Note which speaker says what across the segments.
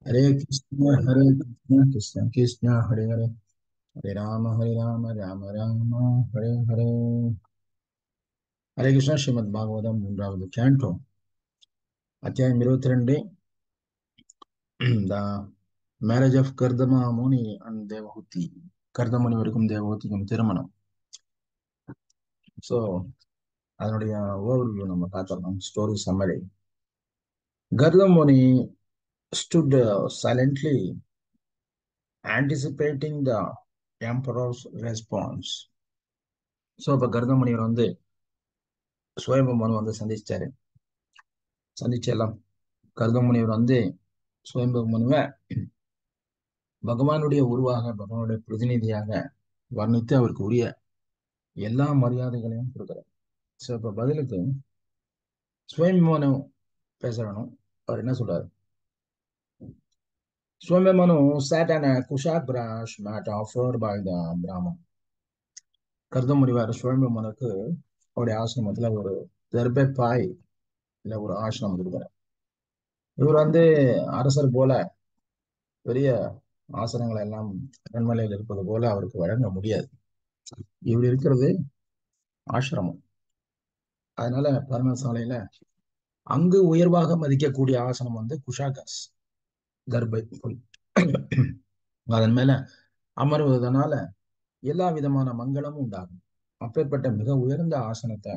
Speaker 1: हरे कृष्ण हरे कृष्ण कृष्ण कृष्ण हरे हरे हरे राम हरे राम राम राम हरे हरे ஹரே கிருஷ்ணா ஸ்ரீமத் பாகவதம் மூன்றாவது கேண்டோ அத்தியாயம் இருபத்தி ரெண்டு the marriage of Kardama Muni and Devahuti கர்தமுனிவருக்கும் தேவஹூதிக்கும் திருமணம் ஸோ அதனுடைய ஓவர்வியூ நம்ம பார்த்துடலாம் story summary Kardamuni stood silently anticipating the emperor's response so இப்போ கர்தமுனிவர் வந்து சுயம்பு மனு வந்து சந்திச்சாரு சந்திச்சு எல்லாம் கர்தமுனிவர் வந்து சுயம்பு மனுவை பகவானுடைய உருவாக பகவானுடைய பிரதிநிதியாக வர்ணித்து அவருக்கு உரிய எல்லா மரியாதைகளையும் கொடுக்குறார் ஸோ இப்போ பதிலுக்கு சுயம்பு பேச வேணும் அவர் என்ன சொல்றாரு சுயம்பு மனு sat on a Kushaq branch mat offered by the Brahman கருத முடிவார் சுயம்பு மனுக்கு அவருடைய ஆசிரமத்துல ஒரு தெர்பை பாய் இல்ல ஒரு ஆசிரமம் கொடுக்குறார் இவர் வந்து அரசர் போல பெரிய ஆசனங்களை எல்லாம் அரண்மனையில் இருப்பது போல அவருக்கு வழங்க முடியாது இப்படி இருக்கிறது ஆசிரமம் அதனால பர்ணசாலையில அங்கு உயர்வாக மதிக்கக்கூடிய ஆசனம் வந்து குஷாகாஸ் தர்பை புல் அதன் மேல அமர்வதனால எல்லா விதமான மங்களமும் உண்டாகும் அப்பேற்பட்ட மிக உயர்ந்த ஆசனத்தை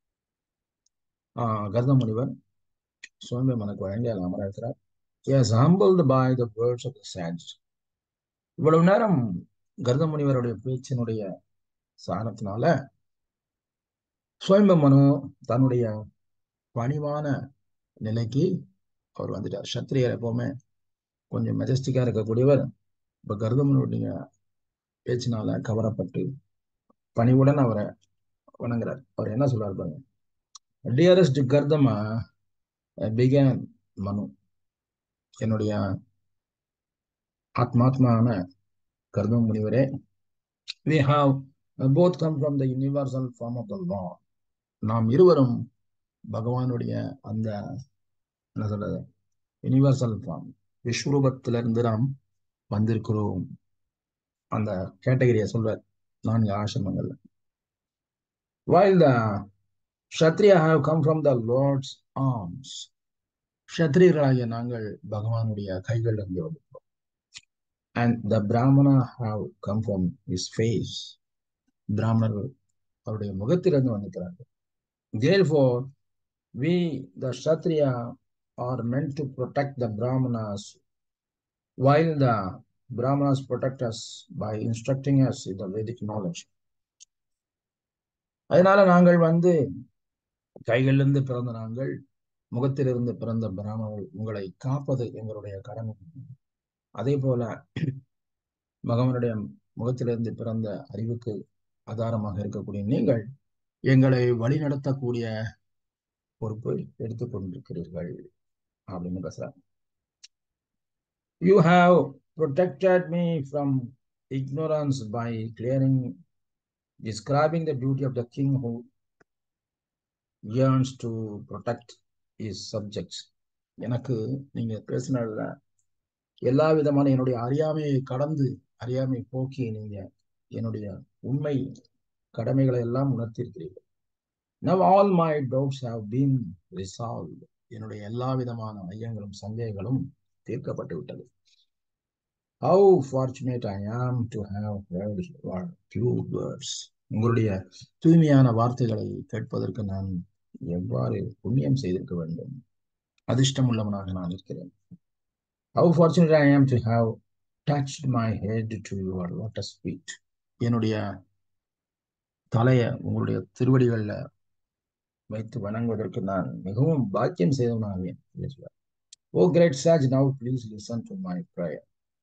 Speaker 1: ஆஹ் கர்த முனிவர் சுவாமி மனக்கு வழங்கி அதில் அமர இருக்கிறார் as humbled by the words of the சாட்ஸ் இவ்வளவு நேரம் கர்த முனிவருடைய பேச்சினுடைய சாணத்தினால சுயம்ப மனு தன்னுடைய பணிவான நிலைக்கு அவர் வந்துட்டார் சத்திரியர் எப்பவுமே கொஞ்சம் மெஜஸ்டிக்கா இருக்கக்கூடியவர் இப்ப கர்தமனுடைய பேச்சினால கவரப்பட்டு பணிவுடன் அவரை வணங்குறார் அவர் என்ன சொல்றாரு பாருங்க டியரஸ்ட் கர்தமா பிகேன் மனு என்னுடைய ஆத்மாத்மான கர்தம் முனிவரே we have both come from the universal form of the law நாம் இருவரும் பகவானுடைய அந்த என்ன சொல்றது யூனிவர்சல் ஃபார்ம் விஸ்வரூபத்திலிருந்து நாம் வந்திருக்கிறோம் அந்த கேட்டகரியை சொல்வார் நான்கு ஆசிரமங்கள்ல while the Kshatriya have come from the lord's arms க்ஷத்ரியர்களாகிய நாங்கள் பகவானுடைய கைகள் இருந்து வந்திருக்கிறோம் and the brahmana have come from his face பிராமணர்கள் அவருடைய முகத்திலிருந்து வந்திருக்கிறார்கள் therefore we the kshatriya are meant to protect the brahmanas while the brahmanas protect us by instructing us in the Vedic knowledge அதனால நாங்கள் வந்து கைகளிலிருந்து பிறந்த நாங்கள் முகத்திலிருந்து பிறந்த பிராமணர்கள் உங்களை காப்பது எங்களுடைய கடமை அதே போல பகவானுடைய முகத்திலிருந்து பிறந்த அறிவுக்கு ஆதாரமாக இருக்கக்கூடிய நீங்கள் எங்களை வழிநடத்தக்கூடிய பொறுப்பை எடுத்துக்கொண்டிருக்கிறீர்கள் அப்படின்னு பேசுறாங்க you have protected me from ignorance by clearing describing the duty of the king who yearns to protect his subjects எனக்கு நீங்க பேசினதுல எல்லா விதமான என்னுடைய அறியாமையை கடந்து அறியாமை போக்கி நீங்க என்னுடைய உண்மை கடமைகளை எல்லாம் உணர்த்திருக்கிறீர்கள் Now all my doubts have been resolved. என்னுடைய எல்லா விதமான ஐயங்களும் சந்தேகங்களும் தீர்க்கப்பட்டு விட்டது How fortunate I am to have heard your pure words. உங்களுடைய தூய்மையான வார்த்தைகளை கேட்பதற்கு நான் எவ்வாறு புண்ணியம் செய்திருக்க வேண்டும் அதிர்ஷ்டம் உள்ளவனாக நான் இருக்கிறேன் How fortunate I am to have touched my head to your lotus feet. என்னுடைய தலைய உங்களுடைய திருவடிகள்ல வைத்து வணங்குவதற்கு நான் மிகவும் பாக்கியம் செய்தவனாவேன் oh great sage now please listen to my prayer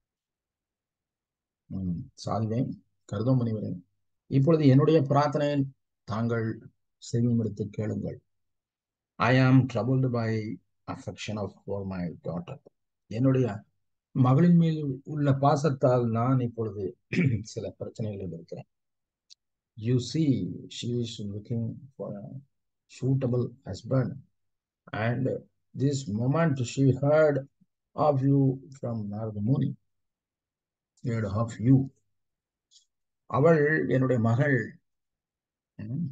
Speaker 1: சால்வேன் கருதம் முனிவரேன் இப்பொழுது என்னுடைய பிரார்த்தனையை தாங்கள் செய்யும் எடுத்து கேளுங்கள் I am troubled by affection of for my daughter என்னுடைய மகளின் மேல் உள்ள பாசத்தால் நான் இப்பொழுது சில பிரச்சனைகளில் இருக்கிறேன் you see she is looking for suitable husband. And this moment she heard of you from Narada Muni. Heard of you. அவள் என்னுடைய மகள் ம்.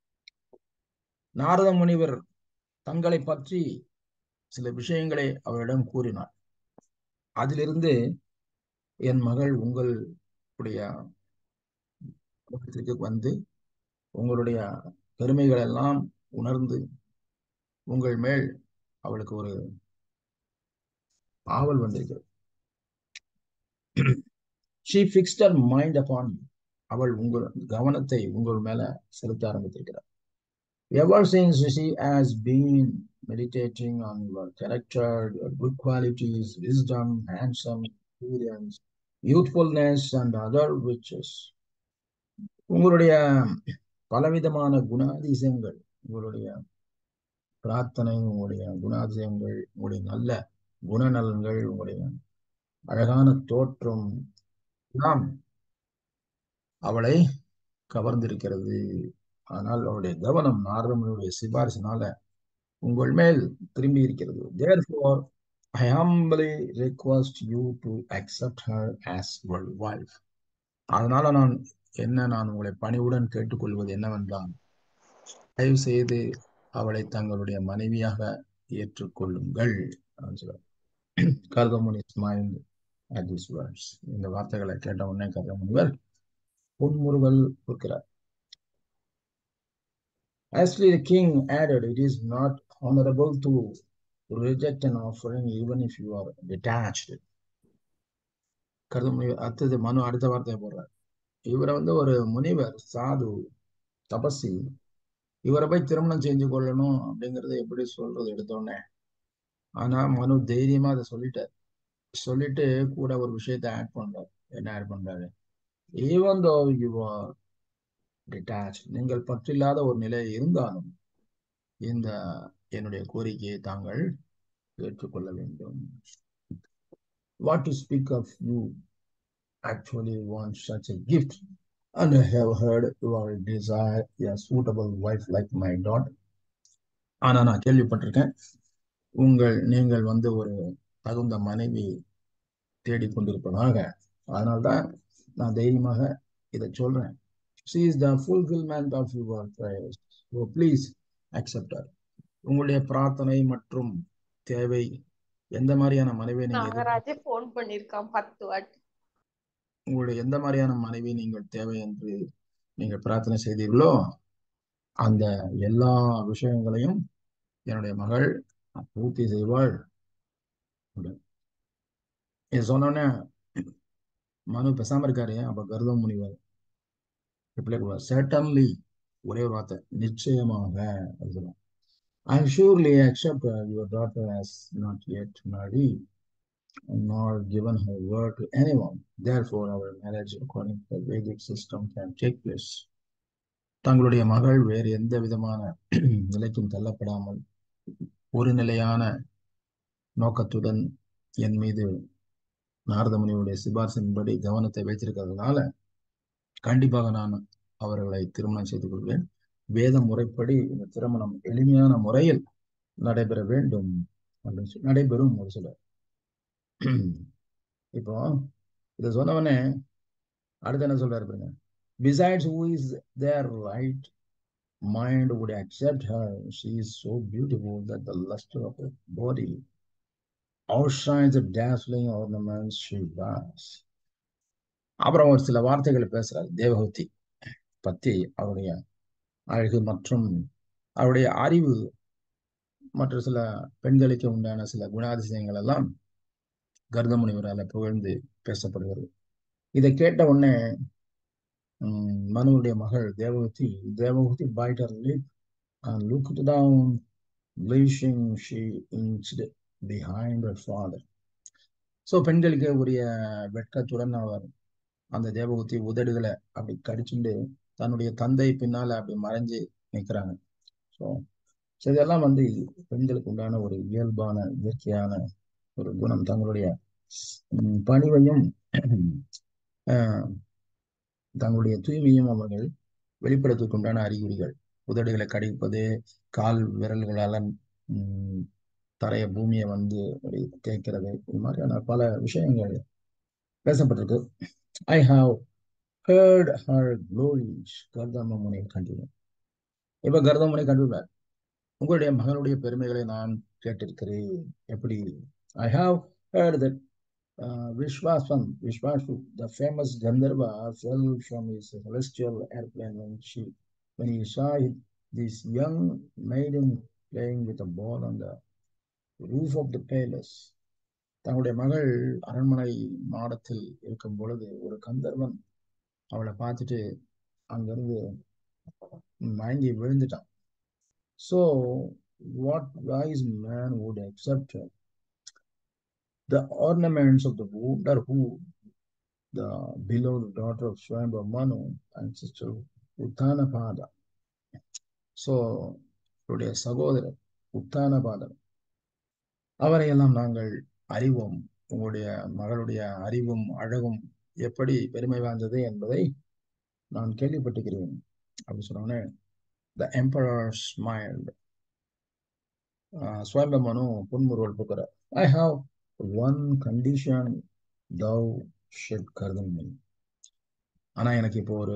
Speaker 1: நாரத முனிவர் தங்களை பற்றி சில விஷயங்களை அவரிடம் கூறினார் அதிலிருந்து என் மகள் உங்களுடைய உலகத்திற்கு வந்து உங்களுடைய பெருமைகள் எல்லாம் உணர்ந்து உங்கள் மேல் அவளுக்கு ஒரு ஆவல் வந்திருக்கிறது she fixed her mind upon you அவள் உங்கள் கவனத்தை உங்கள் மேல செலுத்த ஆரம்பித்திருக்கிறார் ever since she has been meditating on your character your good qualities wisdom handsome experience youthfulness and other riches உங்களுடைய பலவிதமான குணாதிசயங்கள் உங்களுடைய பிரார்த்தனை உங்களுடைய குணாதிசயங்கள் உங்களுடைய நல்ல குணநலன்கள் உங்களுடைய அழகான தோற்றம் எல்லாம் அவளை கவர்ந்திருக்கிறது ஆனால் அவளுடைய கவனம் நாரதமுனியுடைய சிபாரிசினால உங்கள் மேல் திரும்பி இருக்கிறது therefore I humbly request you to accept her as your wife அதனால நான் என்ன நான் உங்களை பணிவுடன் கேட்டுக்கொள்வது என்னவென்றால் தயவு செய்து அவளை தங்களுடைய மனைவியாக ஏற்றுக்கொள்ளுங்கள் அப்படின்னு சொல்றார். கர்தமுனி smiled at these words இந்த வார்த்தைகளை கேட்ட உடனே கர்தமுனிவர் புன்முறுவல் கொடுக்கிறார் Actually, the king added, It is not honorable to reject an offering even if you are detached. கருதமுனி அடுத்தது மனு அடுத்த வார்த்தையை போடுறார் இவரை வந்து ஒரு முனிவர் சாது தபசி இவரை போய் திருமணம் செஞ்சு கொள்ளணும் அப்படிங்கறது எப்படி சொல்றது எடுத்தோடனே ஆனா மனு தைரியமா அதை சொல்லிட்டார் சொல்லிட்டு கூட ஒரு விஷயத்தை ஆட் பண்றார் என்ன ஆட் பண்றாரு even though you are detach நீங்கள் பற்றில்லாத ஒரு நிலை இருந்தாலும் இந்த என்னுடைய கோரிக்கையை தாங்கள் ஏற்றுக்கொள்ள வேண்டும் what to speak of you actually want such a gift and I have heard you are desire a suitable wife like my daughter ஆனா நான் கேள்விப்பட்டிருக்கேன் உங்கள் நீங்கள் வந்து ஒரு தகுந்த மனைவி தேடிக்கொண்டிருப்பதாக அதனால்தான் நான் தைரியமாக இதை சொல்றேன் she is the fulfillment of your prayers so please accept her உங்களுடைய பிரார்த்தனை மற்றும் தேவை எந்த மாதிரியான மனைவியை நீங்க எதிர்பார்க்க-
Speaker 2: நாகராஜே போன் பண்ணிருக்கான் பத்து வாட்டி
Speaker 1: உங்களுடைய எந்த மாதிரியான மனைவி நீங்கள் தேவை என்று நீங்கள் பிரார்த்தனை செய்தீர்களோ அந்த எல்லா விஷயங்களையும் என்னுடைய மகள் பூர்த்தி செய்வாள் அப்படின்னு. இது சொன்னோடனே மனு பேசாம இருக்காரு அப்ப கருதம் முனிவர் ரிப்ளை கொடுவார் சர்டன்லி ஒரே ஒரு வார்த்தை நிச்சயமாக அப்படி சொல்லுவார் I surely accept uh, your daughter has not yet married nor given her word to anyone. Therefore, our marriage according to the Vedic system can take place. தங்களுடைய மகள் வேறு எந்த விதமான நிலைக்கும் தள்ளப்படாமல் ஒரு நிலையான நோக்கத்துடன் என் மீது நாரதமுனியுடைய சிபாரிசின்படி கவனத்தை வைத்திருக்கிறதுனால கண்டிப்பாக நான் அவர்களை திருமணம் செய்து கொள்வேன் வேத முறைப்படி இந்த திருமணம் எளிமையான முறையில் நடைபெற வேண்டும் அப்படின்னு சொல்லி நடைபெறும் ஒரு சில இப்போ இதை சொன்னவனே அடுத்து என்ன சொல்றாரு பாருங்க besides who is their right mind would accept her she is so beautiful that the luster of her body outshines the dazzling ornaments she wears அப்புறம் ஒரு சில வார்த்தைகளை பேசுறாரு தேவஹூதி பத்தி அவருடைய அழகு மற்றும் அவருடைய அறிவு மற்ற சில பெண்களுக்கு உண்டான சில குணாதிசயங்கள் எல்லாம் கர்த முனிவரால் புகழ்ந்து பேசப்படுகிறது இதை கேட்ட உடனே உம், மனுவுடைய மகள் தேவகூதி தேவகூதி bite her lip and looked down blushing she inched behind her father so பெண்களுக்கு உரிய வெட்கத்துடன் அவர் அந்த தேவகூதி உதடுகளை அப்படி கடிச்சுண்டு தன்னுடைய தந்தை பின்னால அப்படி மறைஞ்சு நிற்கிறாங்க ஸோ ஸோ இதெல்லாம் வந்து பெண்களுக்கு உண்டான ஒரு இயல்பான இயற்கையான ஒரு குணம் தங்களுடைய உம், பணிவையும் ஆஹ், தங்களுடைய தூய்மையும் அவர்கள் வெளிப்படுத்துவதற்கு உண்டான அறிகுறிகள் உதடுகளை கடிப்பது கால் விரல்களால உம், தரைய பூமியை வந்து அப்படி தேய்க்கிறது இது மாதிரியான பல விஷயங்கள் பேசப்பட்டிருக்கு I have heard her glories Kardama Muni continue இப்ப கர்தமுனை கண்டுள்ளார் உங்களுடைய மகளுடைய பெருமைகளை நான் கேட்டிருக்கிறேன் எப்படி I have heard that Vishwasan, Vishwasu, the famous Gandharva, fell from his celestial airplane when she, when he saw it, this young maiden playing with a ball on the roof of the palace. தன்னுடைய மகள் அரண்மனை மாடத்தில் இருக்கும் பொழுது ஒரு கந்தர்வன் அவளை பார்த்துட்டு அங்கிருந்து மயங்கி விழுந்துட்டான் so what wise man would accept her? the ornaments of the wonder who the beloved daughter of Swayambha Manu and sister Uttanapada. So, அவருடைய சகோதரர் உத்தானபாதர் அவரையெல்லாம் நாங்கள் அறிவோம் உங்களுடைய மகளுடைய அறிவும் அழகும் எப்படி பெருமை வாய்ந்தது என்பதை நான் கேள்விப்பட்டிருக்கிறேன் அப்படி சொன்னோன்னே த எம்பரர் ஸ்மைல்டு ஸ்வயம்ப மனு புன்முறுவல் பூக்கிறார் I have one condition thou said Kardama ஆனா எனக்கு இப்போ ஒரு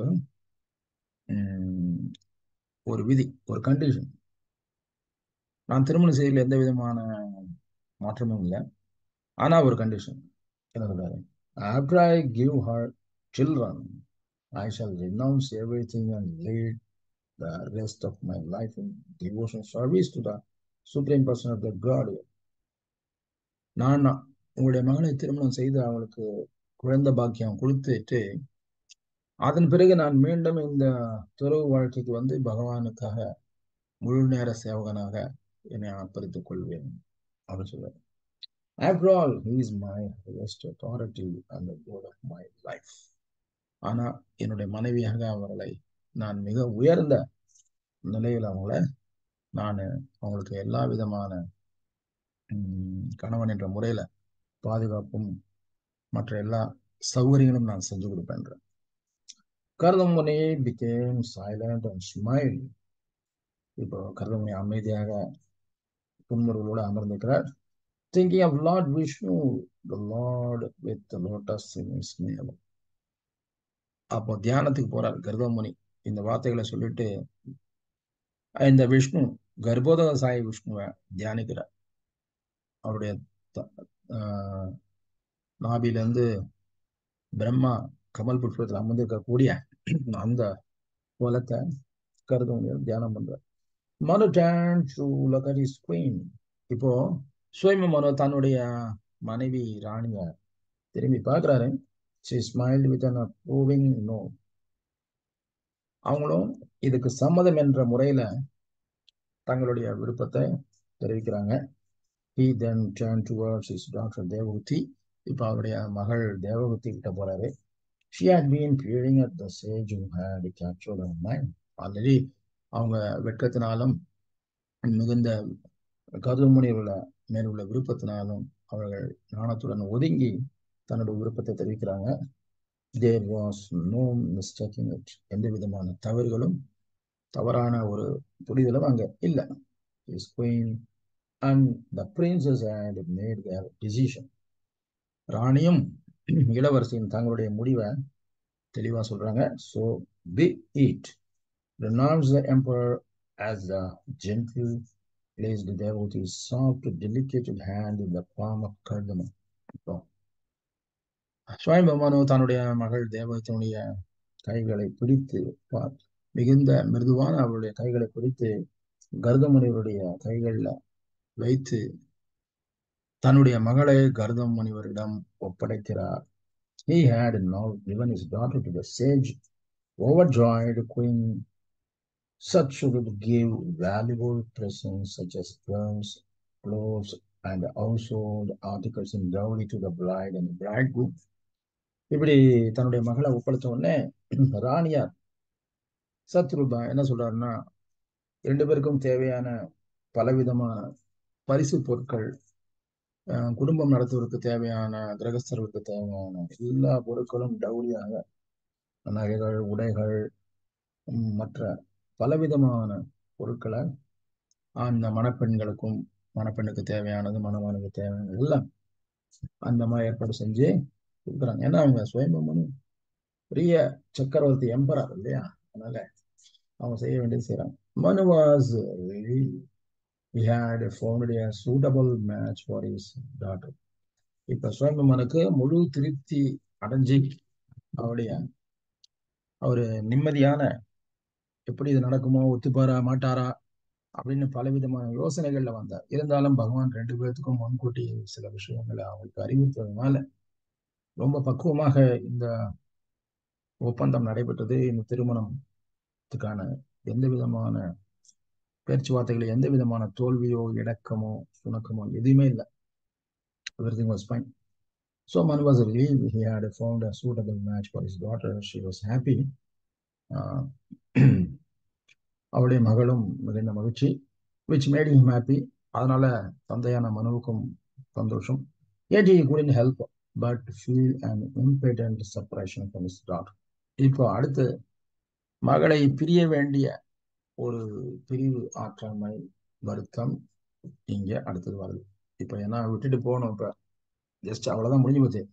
Speaker 1: ஒரு விதி ஒரு கண்டிஷன் நான் திருமணம் செய்யல எந்த விதமான மாற்றமும் இல்லை ஆனா ஒரு கண்டிஷன் என்ன சொல்றாரு after I give her children I shall renounce everything and lead the rest of my life in devotion service to the supreme person of the God நான் உங்களுடைய மகனை திருமணம் செய்து அவளுக்கு குழந்தை பாக்கியம் கொடுத்துட்டு அதன் பிறகு நான் மீண்டும் இந்த துறவு வாழ்க்கைக்கு வந்து பகவானுக்காக முழு நேர சேவகனாக என்னை அர்ப்பணித்துக் கொள்வேன் அப்படின்னு சொல்றாரு after all he is my highest authority and god of my life ஆனா என்னுடைய மனைவியாக அவர்களை நான் மிக உயர்ந்த நிலையில் அவங்கள நான் அவங்களுக்கு எல்லா விதமான கணவன் என்ற முறையில பாதுகாப்பும் மற்ற எல்லா சௌகரியங்களும் நான் செஞ்சு கொடுப்பேன் Kardama Muni become silent and smile இப்போ கருதமுனை அமைதியாக புன்முறுவலோடு அமர்ந்திருக்கிறார் thinking of lord Vishnu the lord with lotus in அப்போ தியானத்துக்கு போறார் கர்தமுனி இந்த வார்த்தைகளை சொல்லிட்டு இந்த விஷ்ணு கர்ப்போதக சாய் விஷ்ணுவை தியானிக்கிறார் அவருடைய நாபிலிருந்து பிரம்மா கமல் புஷ்பத்தில் அமர்ந்திருக்கக்கூடிய அந்த கோலத்தை கருதமுனியில் தியானம் பண்றார் Manu turned to look at his queen இப்போ சுயம மனு தன்னுடைய மனைவி ராணிய திரும்பி பார்க்கிறாரு she smiled with an approving no அவங்களும் இதுக்கு சம்மதம் என்ற முறையில தங்களுடைய விருப்பத்தை தெரிவிக்கிறாங்க he then turned towards his daughter தேவகுதி இப்போ அவருடைய மகள் தேவகுதி கிட்ட போறாரு she had been peering at the sage who had captured her mind already அவங்க வெட்கத்தினாலும் மிகுந்த கருமுனிவுள்ள மேலுள்ள விருப்பத்தினாலும் அவர்கள் நாணத்துடன் ஒதுங்கி தன்னோட விருப்பத்தை தெரிவிக்கிறாங்க there was no mistaking it எந்த விதமான தவறுகளும் தவறான ஒரு புரிதலும் அங்க இல்லை his queen and the princess had made their decision ராணியும் இளவரசியும் தங்களுடைய முடிவை தெளிவா சொல்றாங்க so be it renounce the emperor as the gentle placed devotee's soft, delicate hand in the palm of Kardama. இப்போ சுவாமி பகவானோ தன்னுடைய மகள் தேவகத்தினுடைய கைகளை பிடித்து மிகுந்த மிருதுவான அவருடைய கைகளை பிடித்து கருதமுனிவருடைய கைகள்ல வைத்து தன்னுடைய மகளை கருதம் முனிவரிடம் ஒப்படைக்கிறார் He had now given his daughter to the sage, overjoyed queen such would give valuable presents such as drums, clothes, and household articles in dowry to the bride and bridegroom. இப்படி தன்னுடைய மகளை ஒப்படைச்ச உடனே ராணியார் சத்ருபா என்ன சொல்றாருன்னா ரெண்டு பேருக்கும் தேவையான பலவிதமான பரிசு பொருட்கள் குடும்பம் நடத்துவதற்கு தேவையான கிரகஸ்தர்களுக்கு தேவையான எல்லா பொருட்களும் டவுரியாக நகைகள் உடைகள் மற்ற பலவிதமான பொருட்களை அந்த மணப்பெண்களுக்கும் மணப்பெண்ணுக்கு தேவையானது மணவானுக்கு தேவையானது எல்லாம் அந்த மாதிரி ஏற்பாடு செஞ்சு கொடுக்குறாங்க ஏன்னா அவங்க சுயம்பு பெரிய சக்கரவர்த்தி எம்பரர் இல்லையா அதனால அவங்க செய்ய வேண்டியது செய்யறாங்க Manu was he had found a suitable match for his daughter இப்ப சுயம்பமனுக்கு முழு திருப்தி அடைஞ்சு அவருடைய அவரு நிம்மதியான எப்படி இது நடக்குமோ ஒத்துப்பாரா மாட்டாரா அப்படின்னு பலவிதமான யோசனைகள்ல வந்தார் இருந்தாலும் பகவான் ரெண்டு பேர்த்துக்கும் முன்கூட்டி சில விஷயங்களை அவங்களுக்கு அறிவித்ததுனால ரொம்ப பக்குவமாக இந்த ஒப்பந்தம் நடைபெற்றது இந்த திருமணத்துக்கான எந்த விதமான பேச்சுவார்த்தைகள் எந்த விதமான தோல்வியோ இடக்கமோ சுணக்கமோ எதுவுமே இல்லை everything was fine so Manu was relieved he had found a suitable match for his daughter she was happy uh, அவளுடைய மகளும் மிகுந்த மகிழ்ச்சி which made him happy அதனால தந்தையான மனுவுக்கும் சந்தோஷம் yet he couldn't help but feel an impatient separation from his daughter இப்போ அடுத்து மகளை பிரிய வேண்டிய ஒரு பிரிவு ஆற்றாமை வருத்தம் இங்க அடுத்தது வருது இப்ப என்ன விட்டுட்டு போகணும் இப்ப ஜஸ்ட் அவ்வளவுதான் முடிஞ்சு போச்சு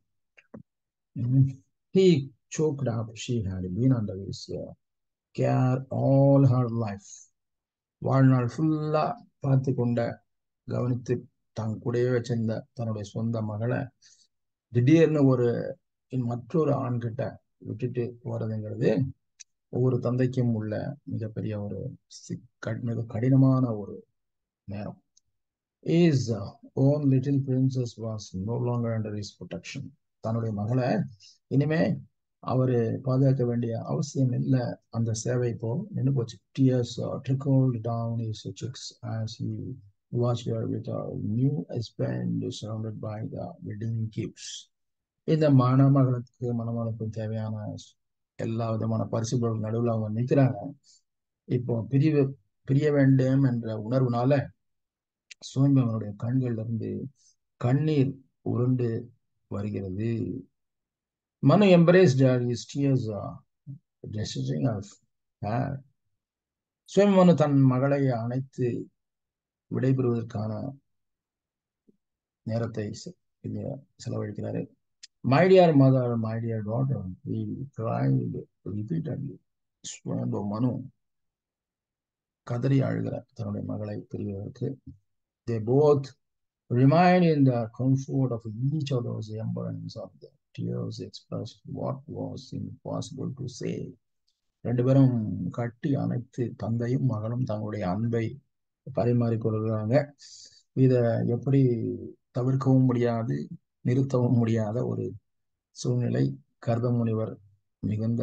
Speaker 1: he choked up she had been under his uh, care all her life வாழ்நாள் ஃபுல்லா பார்த்து கொண்ட கவனித்து தன் கூடவே வச்சிருந்த தன்னுடைய சொந்த மகளை திடீர்னு ஒரு மற்றொரு ஆண்கிட்ட விட்டுட்டு போறதுங்கிறது ஒவ்வொரு தந்தைக்கும் உள்ள மிகப்பெரிய ஒரு மிக கடினமான ஒரு நேரம் his own little princess was no longer under his protection தன்னுடைய மகளை இனிமே அவரு பாதுகாக்க வேண்டிய அவசியம் இல்லை அந்த சேவை இப்போ நின்று போச்சு tears trickled down his cheeks as he watch your with new husband surrounded by the wedding gifts இந்த மணமகளுக்கு மணமகளுக்கும் தேவையான எல்லா விதமான பரிசுகளும் நடுவில் அவங்க நிற்கிறாங்க இப்போ பிரிவு பிரிய வேண்டும் என்ற உணர்வுனால சுயம்பவனுடைய கண்கள்ல இருந்து கண்ணீர் உருண்டு வருகிறது மனு எம்பரேஸ்ட் his tears decision of hair சுயம்பவனு தன் மகளை அணைத்து விடைபெறுவதற்கான நேரத்தை செலவழிக்கிறாரு My dear mother, my dear daughter, we cried repeatedly. சுயம்பு மனு கதறி அழுகிறார் தன்னுடைய மகளை பிரிவதற்கு they both remained in the comfort of each other's embrace of the tears expressed what was impossible to say ரெண்டு பேரும் கட்டி அணைத்து தந்தையும் மகளும் தங்களுடைய அன்பை பரிமாறிக்கொள்கிறாங்க இத எப்படி தவிர்க்கவும் முடியாது நிறுத்தவும் முடியாத ஒரு சூழ்நிலை கர்த முனிவர் மிகுந்த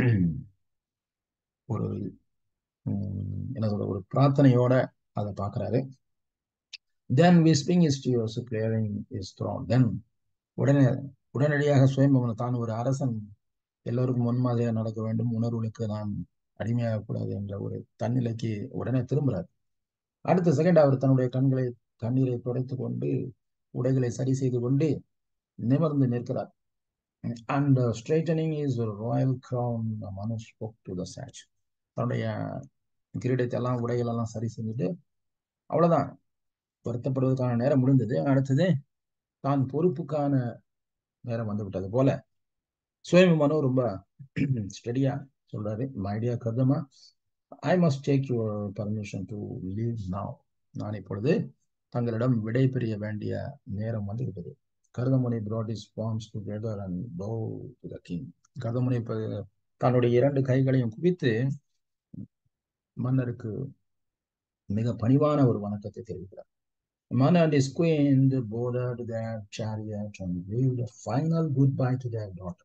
Speaker 1: ஒரு என்ன சொல்ற ஒரு பிரார்த்தனையோட அதை பார்க்கிறாரு தென் விஸ்பிங் his tears clearing his throat then உடனே உடனடியாக சுயம்பவன் தான் ஒரு அரசன் எல்லோருக்கும் முன்மாதிரியாக நடக்க வேண்டும் உணர்வுகளுக்கு நான் அடிமையாகக்கூடாது என்ற ஒரு தன்னிலைக்கு உடனே திரும்புறார் அடுத்த செகண்ட் அவர் தன்னுடைய கண்களை கண்ணீரை துடைத்து கொண்டு உடைகளை சரி செய்து கொண்டு நிமிர்ந்து நிற்கிறார் and straightening his royal crown Manu spoke to the sage தன்னுடைய கிரீடத்தை எல்லாம் உடைகள் எல்லாம் சரி செஞ்சுட்டு அவ்வளவுதான் வருத்தப்படுவதற்கான நேரம் முடிந்தது அடுத்தது தான் பொறுப்புக்கான நேரம் வந்து விட்டது போல சுயம்பு மனு ரொம்ப ஸ்டடியா சொல்றாரு my dear Kardama I must take your permission to leave now நான் இப்பொழுது தங்களிடம் விடை பெறிய வேண்டிய நேரம் வந்து விட்டது கருதமுனி brought his palms together and bow to the king கருதமுனி தன்னுடைய இரண்டு கைகளையும் குவித்து மன்னருக்கு மிக பணிவான ஒரு வணக்கத்தை தெரிவிக்கிறார் Man and his queen boarded their chariot and waved a final goodbye to their daughter.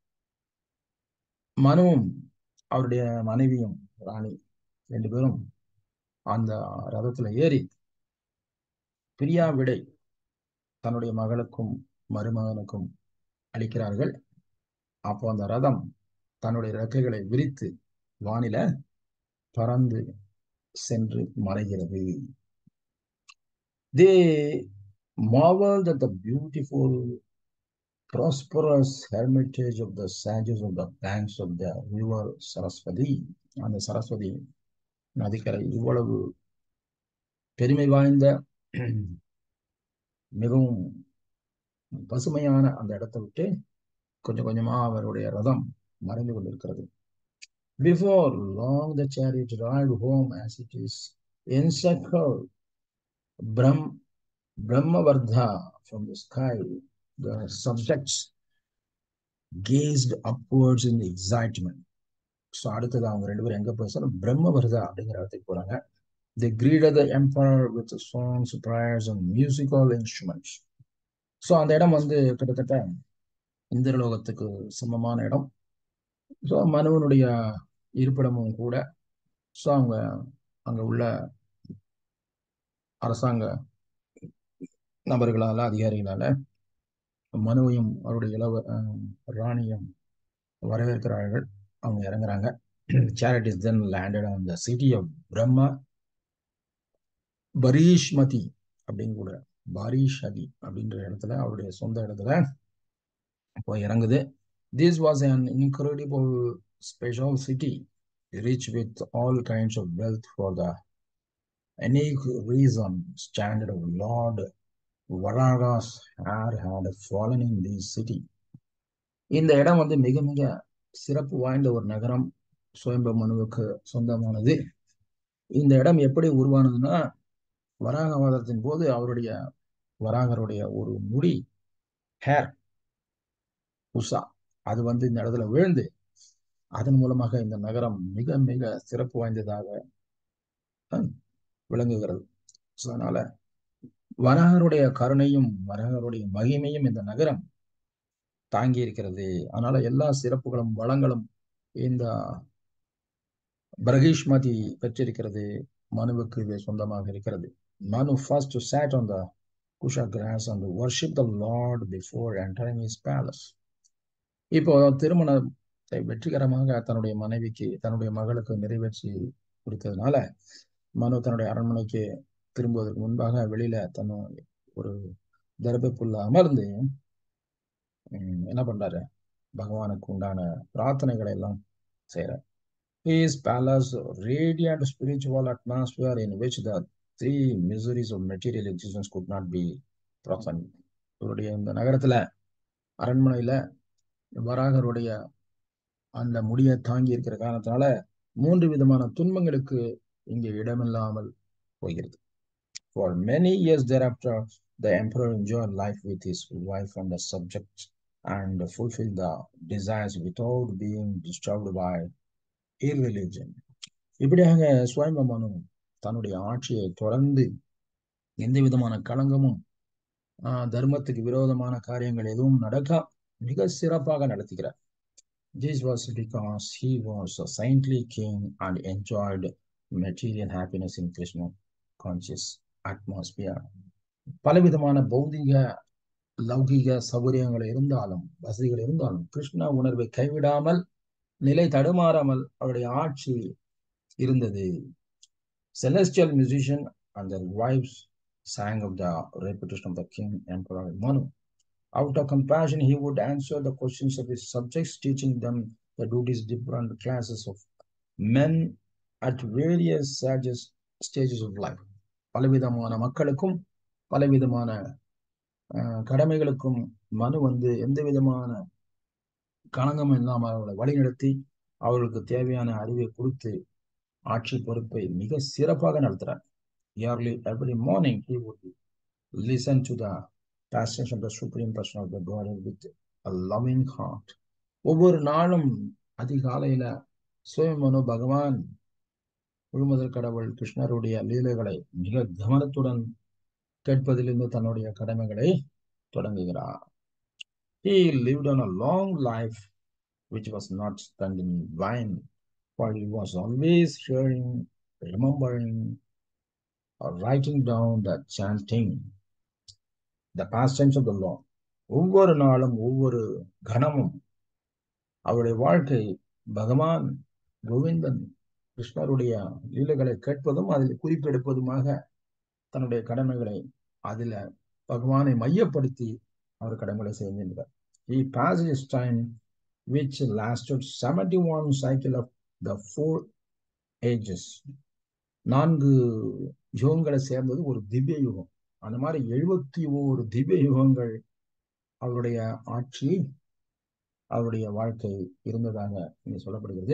Speaker 1: மனுவும் அவருடைய மனைவியும் ராணி ரெண்டு பேரும் அந்த ரதத்துல ஏறி பிரியா விடை தன்னுடைய மகளுக்கும் மருமகனுக்கும் அளிக்கிறார்கள் அப்போ அந்த ரதம் தன்னுடைய ரெக்கைகளை விரித்து வானில பறந்து சென்று மறைகிறது தே marveled at the beautiful prosperous hermitage of the sages of the banks of the river Saraswati அந்த சரஸ்வதி நதிக்கரை இவ்வளவு பெருமை வாய்ந்த மிகவும் பசுமையான அந்த இடத்தை விட்டு கொஞ்சம் கொஞ்சமா அவருடைய ரதம் மறைந்து கொண்டிருக்கிறது before long the chariot ride home as it is என்சக்கர் from Brahmavarta from the sky the subjects gazed upwards in excitement so அடுத்தது அவங்க ரெண்டு பேரும் எங்க போய் பிரம்மவர்தா அப்படிங்கிற இடத்துக்கு போறாங்க They greeted the emperor with songs, prayers, and musical instruments. So அந்த இடம் வந்து கிட்டத்தட்ட இந்திரலோகத்துக்கு சமமான இடம் ஸோ மனுவனுடைய இருப்பிடமும் கூட ஸோ அவங்க அங்க உள்ள அரசாங்க நபர்களால அதிகாரிகளால மனுவையும் அவருடைய இளவ ராணியும் வரவேற்கிறார்கள் அவங்க இறங்குறாங்க chariots then landed on the city of Brahma Barhishmati அப்படின்னு கூட பாரிஷதி அப்படின்ற இடத்துல அவருடைய சொந்த இடத்துல போய் இறங்குது this was an incredible special city rich with all kinds of wealth for the unique reason standard of Lord Varagas had had fallen in this city. இந்த இடம் வந்து மிக மிக சிறப்பு வாய்ந்த ஒரு நகரம் சுயம்ப மனுவுக்கு சொந்தமானது இந்த இடம் எப்படி உருவானதுன்னா வராகவாதத்தின் போது அவருடைய வராகருடைய ஒரு முடி ஹேர் உஷா அது வந்து இந்த இடத்துல விழுந்து அதன் மூலமாக இந்த நகரம் மிக மிக சிறப்பு வாய்ந்ததாக விளங்குகிறது ஸோ அதனால வராகருடைய கருணையும் வராகருடைய மகிமையும் இந்த நகரம் தாங்கி இருக்கிறது அதனால எல்லா சிறப்புகளும் வளங்களும் இந்த பிரகீஷ்மதி பெற்றிருக்கிறது மனுவுக்கு இது சொந்தமாக இருக்கிறது Manu first sat on the kusha grass and worshiped the Lord before entering his palace. இப்போ திருமணத்தை வெற்றிகரமாக தன்னுடைய மனைவிக்கு தன்னுடைய மகளுக்கு நிறைவேற்றி கொடுத்ததுனால மனு தன்னுடைய அரண்மனைக்கு திரும்புவதற்கு முன்பாக வெளியில தன் ஒரு தர்பப்புள்ள அமர்ந்து என்ன பண்றாரு பகவானுக்கு உண்டான பிரார்த்தனைகளை எல்லாம் செய்யறார் His palace radiant spiritual atmosphere in which the three miseries of material existence could not be present. இவருடைய இந்த நகரத்துல அரண்மனையில வராகருடைய அந்த முடியை தாங்கி இருக்கிற காரணத்தினால மூன்று விதமான துன்பங்களுக்கு இங்கே இடமில்லாமல் போகிறது For many years thereafter, the emperor enjoyed life with his wife and the subjects and fulfilled the desires without being disturbed by irreligion. இப்படியாக சுயம்பமனு தன்னுடைய ஆட்சியை தொடர்ந்து எந்த விதமான களங்கமும் தர்மத்துக்கு விரோதமான காரியங்கள் எதுவும் நடக்க மிக சிறப்பாக நடத்துகிறார் This was because he was a saintly king and enjoyed material happiness in Krishna conscious atmosphere. பலவிதமான பௌதிக லௌகிக சௌகரியங்கள் இருந்தாலும் வசதிகள் இருந்தாலும் கிருஷ்ண உணர்வை கைவிடாமல் நிலை தடுமாறாமல் அவருடைய ஆட்சி இருந்தது celestial musician and their wives sang of the reputation of the king emperor Manu. Out of compassion, he would answer the questions of his subjects, teaching them the duties different classes of men at various stages, stages of life. பலவிதமான மக்களுக்கும் பலவிதமான கடமைகளுக்கும் மனு வந்து எந்த விதமான களங்கம் இல்லாமல் அவர்களை வழிநடத்தி அவர்களுக்கு தேவையான அறிவை கொடுத்து ஆட்சி பொறுப்பை மிக சிறப்பாக நடத்துறார் early every morning he would listen to the passions of the supreme person of the God with a loving heart ஒவ்வொரு நாளும் அதிகாலையில சுயமனு பகவான் முழுமுதல் கடவுள் கிருஷ்ணருடைய லீலைகளை மிக கவனத்துடன் கேட்பதிலிருந்து தன்னுடைய கடமைகளை தொடங்குகிறார் He lived on a long life which was not spent in vain, for he was always hearing, remembering, or writing down the chanting, the pastimes of the Lord. ஒவ்வொரு நாளும் ஒவ்வொரு கணமும் அவருடைய வாழ்க்கை பகவான் கோவிந்தன் கிருஷ்ணருடைய லீலைகளை கேட்பதும் அதில் குறிப்பெடுப்பதுமாக தன்னுடைய கடமைகளை அதுல பகவானை மையப்படுத்தி அவர் கடமைகளை செய்கின்றார் He passed his time which lasted 71 cycle of the four ages. நான்கு யுகங்களை சேர்ந்தது ஒரு திவ்ய யுகம் அந்த மாதிரி எழுபத்தி ஓரு திவ்ய யுகங்கள் அவருடைய ஆட்சி அவருடைய வாழ்க்கை இருந்ததாக இங்க சொல்லப்படுகிறது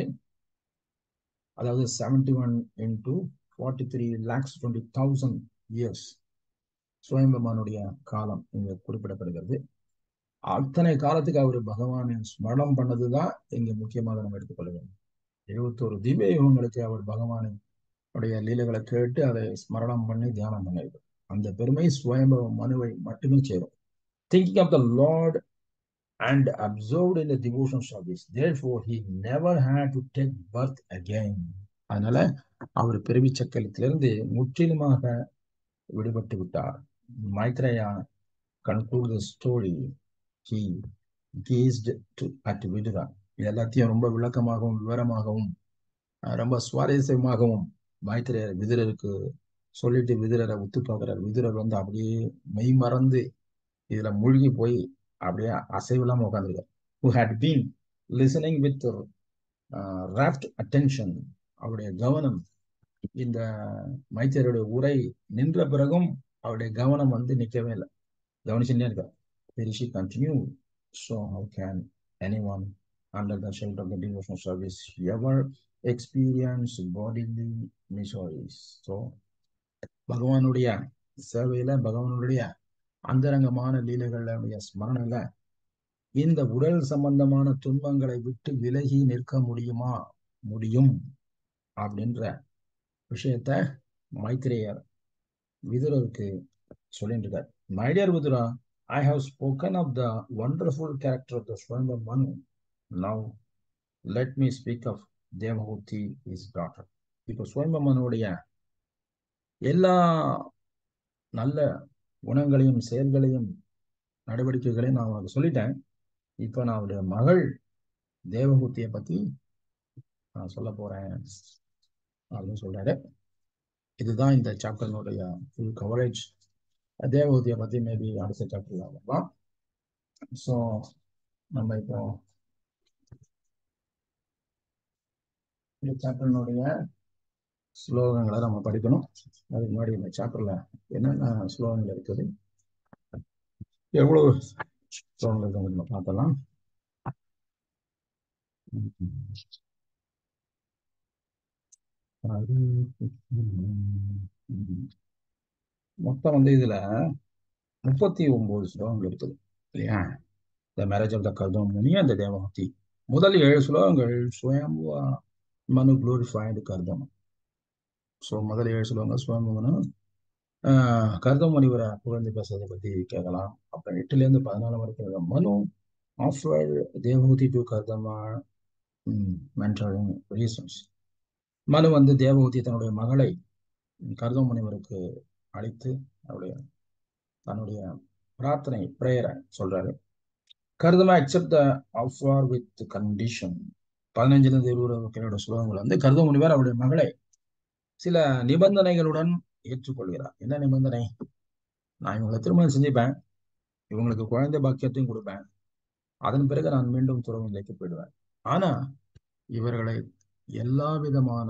Speaker 1: அதாவது seventy one into forty three lakhs twenty thousand years சுயம்பமானுடைய காலம் இங்க குறிப்பிடப்படுகிறது அத்தனை காலத்துக்கு அவர் பகவானை ஸ்மரணம் பண்ணதுதான் இங்க முக்கியமாக நம்ம எடுத்துக்கொள்ள வேண்டும் எழுபத்தோரு திவ்ய யுகங்களுக்கு அவர் பகவானை உடைய லீலைகளை கேட்டு அதை ஸ்மரணம் பண்ணி தியானம் பண்ணிருக்கு அந்த பெருமை சுயம்பவ மனுவை மட்டுமே சேரும் thinking of the Lord and absorbed in the devotion service. Therefore, he never had to take birth again. அதனால அவர் பிறவி சக்கரத்திலிருந்து முற்றிலுமாக விடுபட்டு விட்டார் Maitreya conclude the story he gazed to at Vidura இது எல்லாத்தையும் ரொம்ப விளக்கமாகவும் விவரமாகவும் ரொம்ப சுவாரஸ்யமாகவும் மைத்ரேயர் விதுரருக்கு சொல்லிட்டு விதுரரை உத்து பார்க்கிறார் விதுரர் வந்து அப்படியே மெய் மறந்து இதுல மூழ்கி போய் அப்படியே அசைவில்லாம உட்காந்துருக்கார் who had been listening with rapt attention அவருடைய கவனம் இந்த மைத்தியருடைய உரை நின்ற பிறகும் அவருடைய கவனம் வந்து நிற்கவே இல்லை கவனிச்சுட்டே இருக்கார் rishi continue so how can anyone under the shelter of the devotional service ever experience bodily miseries so பகவானுடைய சேவையில பகவானுடைய அந்தரங்கமான லீலைகளுடைய ஸ்மரணில இந்த உடல் சம்பந்தமான துன்பங்களை விட்டு விலகி நிற்க முடியுமா முடியும் அப்படின்ற விஷயத்த மைத்ரேயர் விதுரருக்கு சொல்லிட்டு இருக்கார் my dear Vidura I have spoken of the wonderful character of the Svayambhuva Manu now let me speak of Devahuti his daughter இப்போ ஸ்வயம்ப மனுடைய எல்லா நல்ல குணங்களையும் செயல்களையும் நடவடிக்கைகளையும் நான் உனக்கு சொல்லிட்டேன் இப்போ நான் அவருடைய மகள் தேவகூத்தியை பத்தி நான் சொல்ல போறேன் அப்படின்னு சொல்றாரு இதுதான் இந்த சாப்டர்னுடைய ஃபுல் கவரேஜ் தேவகூத்தியை பத்தி மேபி அடுத்த சாப்டர்ல வரலாம் ஸோ நம்ம இப்போ இந்த சாப்டர்னுடைய ஸ்லோகங்களை நம்ம படிக்கணும் அதுக்கு முன்னாடி இந்த சாப்டர்ல என்னென்ன ஸ்லோகங்கள் இருக்குது எவ்வளவு ஸ்லோகங்கள் இருக்கு நம்ம பார்த்தலாம் மொத்தம் வந்து இதுல முப்பத்தி ஒன்பது ஸ்லோகங்கள் இருக்குது இல்லையா த மேரேஜ் ஆஃப் த கர்தம் முனி அந்த தேவஹத்தி முதல் ஏழு ஸ்லோகங்கள் சுயம்புவா மனு குளோரிஃபைடு கர்தம் ஸோ முதல் ஏழு ஸ்லோகங்கள் சுயம்புவனு கர்தம் முனிவரை புகழ்ந்து பேசுறதை பத்தி கேட்கலாம் அப்புறம் எட்டுல இருந்து பதினாலு வரைக்கும் Manu after Devahuti to Kardama mentoring reasons Manu வந்து தேவஹூதி தன்னுடைய மகளை கர்தம் முனிவருக்கு அழைத்து அவருடைய தன்னுடைய பிரார்த்தனை பிரேயரை சொல்றாரு Kardama accept the offer with condition பதினஞ்சுல இருந்து இருபது கிலோட ஸ்லோகங்கள் வந்து கருத முனிவர் அவருடைய மகளை சில நிபந்தனைகளுடன் ஏற்றுக்கொள்கிறார் என்ன நிபந்தனை நான் இவங்களை திருமணம் செஞ்சுப்பேன் இவங்களுக்கு குழந்தை பாக்கியத்தையும் கொடுப்பேன் அதன் பிறகு நான் மீண்டும் துறவு நிலைக்கு போயிடுவேன் ஆனா இவர்களை எல்லா விதமான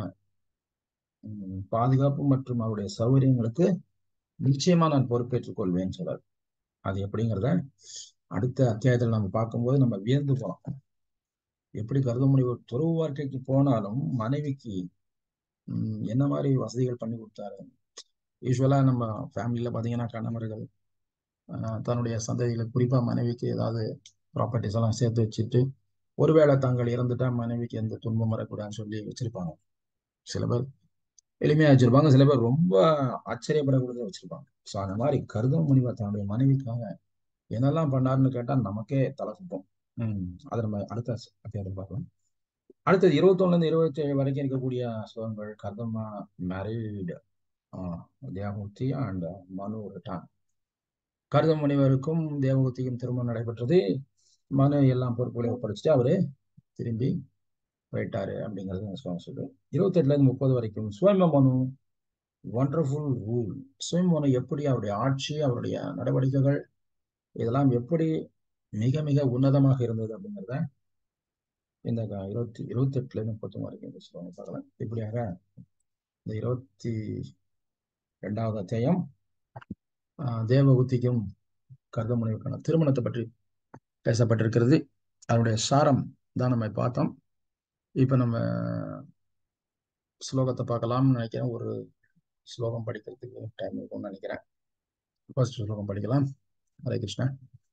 Speaker 1: பாதுகாப்பு மற்றும் அவருடைய சௌகரியங்களுக்கு நிச்சயமா நான் பொறுப்பேற்றுக் கொள்வேன்னு சொல்றாரு அது எப்படிங்கிறத அடுத்த அத்தியாயத்தில் நம்ம பார்க்கும்போது நம்ம வியந்து போனோம் எப்படி கருத முடிவு துறவு வாழ்க்கைக்கு போனாலும் மனைவிக்கு என்ன மாதிரி வசதிகள் பண்ணி கொடுத்தாரு யூஸ்வலா நம்ம ஃபேமிலியில பாத்தீங்கன்னா கணவர்கள் தன்னுடைய சந்ததிகளை குறிப்பா மனைவிக்கு ஏதாவது ப்ராப்பர்ட்டிஸ் எல்லாம் சேர்த்து வச்சுட்டு ஒருவேளை தாங்கள் இறந்துட்டா மனைவிக்கு எந்த துன்பம் வரக்கூடாதுன்னு சொல்லி வச்சிருப்பாங்க சில பேர் எளிமையா வச்சிருப்பாங்க சில பேர் ரொம்ப ஆச்சரியப்படக்கூடியதை வச்சிருப்பாங்க ஸோ அந்த மாதிரி கருதம் முனிவர் தன்னுடைய மனைவிக்காக என்னெல்லாம் பண்ணாருன்னு கேட்டா நமக்கே தலை சுத்தம் உம் அதை நம்ம அடுத்த அத்தியாயத்தில் பார்க்கலாம் அடுத்தது இருபத்தொன்னுல இருந்து இருபத்தி ஏழு வரைக்கும் இருக்கக்கூடிய ஸ்லோகங்கள் கர்தமா மேரீடு தேவமூர்த்தி அண்ட் மனு ரிட்டான் கருத முனிவருக்கும் தேவமூர்த்திக்கும் திருமணம் நடைபெற்றது மனு எல்லாம் பொறுப்புகளை ஒப்படைச்சிட்டு அவரு திரும்பி போயிட்டாரு அப்படிங்கிறது ஸ்லோகம் சொல்லு இருபத்தி எட்டுல இருந்து முப்பது வரைக்கும் சுயம்ப மனு ஒண்டர்ஃபுல் ரூல் சுயம் மனு எப்படி அவருடைய ஆட்சி அவருடைய நடவடிக்கைகள் இதெல்லாம் எப்படி மிக மிக உன்னதமாக இருந்தது அப்படிங்கிறத இந்த இருபத்தி இருபத்தி எட்டுல இருந்து முப்பத்தி வரைக்கும் இந்த ஸ்லோகம் பார்க்கலாம் இப்படியாக இந்த இருபத்தி ரெண்டாவது அத்தியாயம் ஆஹ் தேவகுத்திக்கும் கர்தமுனைவுக்கான திருமணத்தை பற்றி பேசப்பட்டிருக்கிறது அதனுடைய சாரம் தான் நம்ம பார்த்தோம் இப்போ நம்ம ஸ்லோகத்தை பார்க்கலாம்னு நினைக்கிறேன் ஒரு ஸ்லோகம் படிக்கிறதுக்கு டைம் இருக்கும்னு நினைக்கிறேன் ஃபர்ஸ்ட் ஸ்லோகம் படிக்கலாம் ஹரே கிருஷ்ணா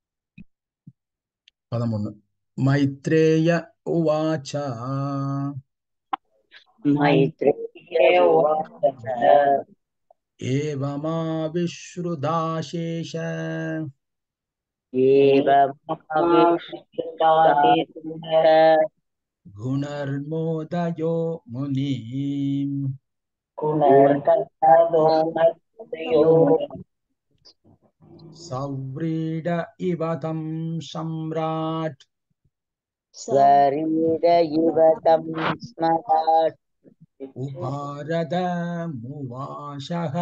Speaker 1: பதமொன்னு மைத்ரேய உவாச்ச
Speaker 3: मैत्रेय उवाच
Speaker 1: एवमाविश्रुदाशेष
Speaker 3: एवमविश्रुतादित्य
Speaker 1: गुणर्मोदयो मुनिम्
Speaker 3: पुनर्कथदोमयो
Speaker 1: सव्रीड इव तं सम्राट्
Speaker 3: स्वरीर इव तं स्मराट्
Speaker 1: उपारदमुवाशः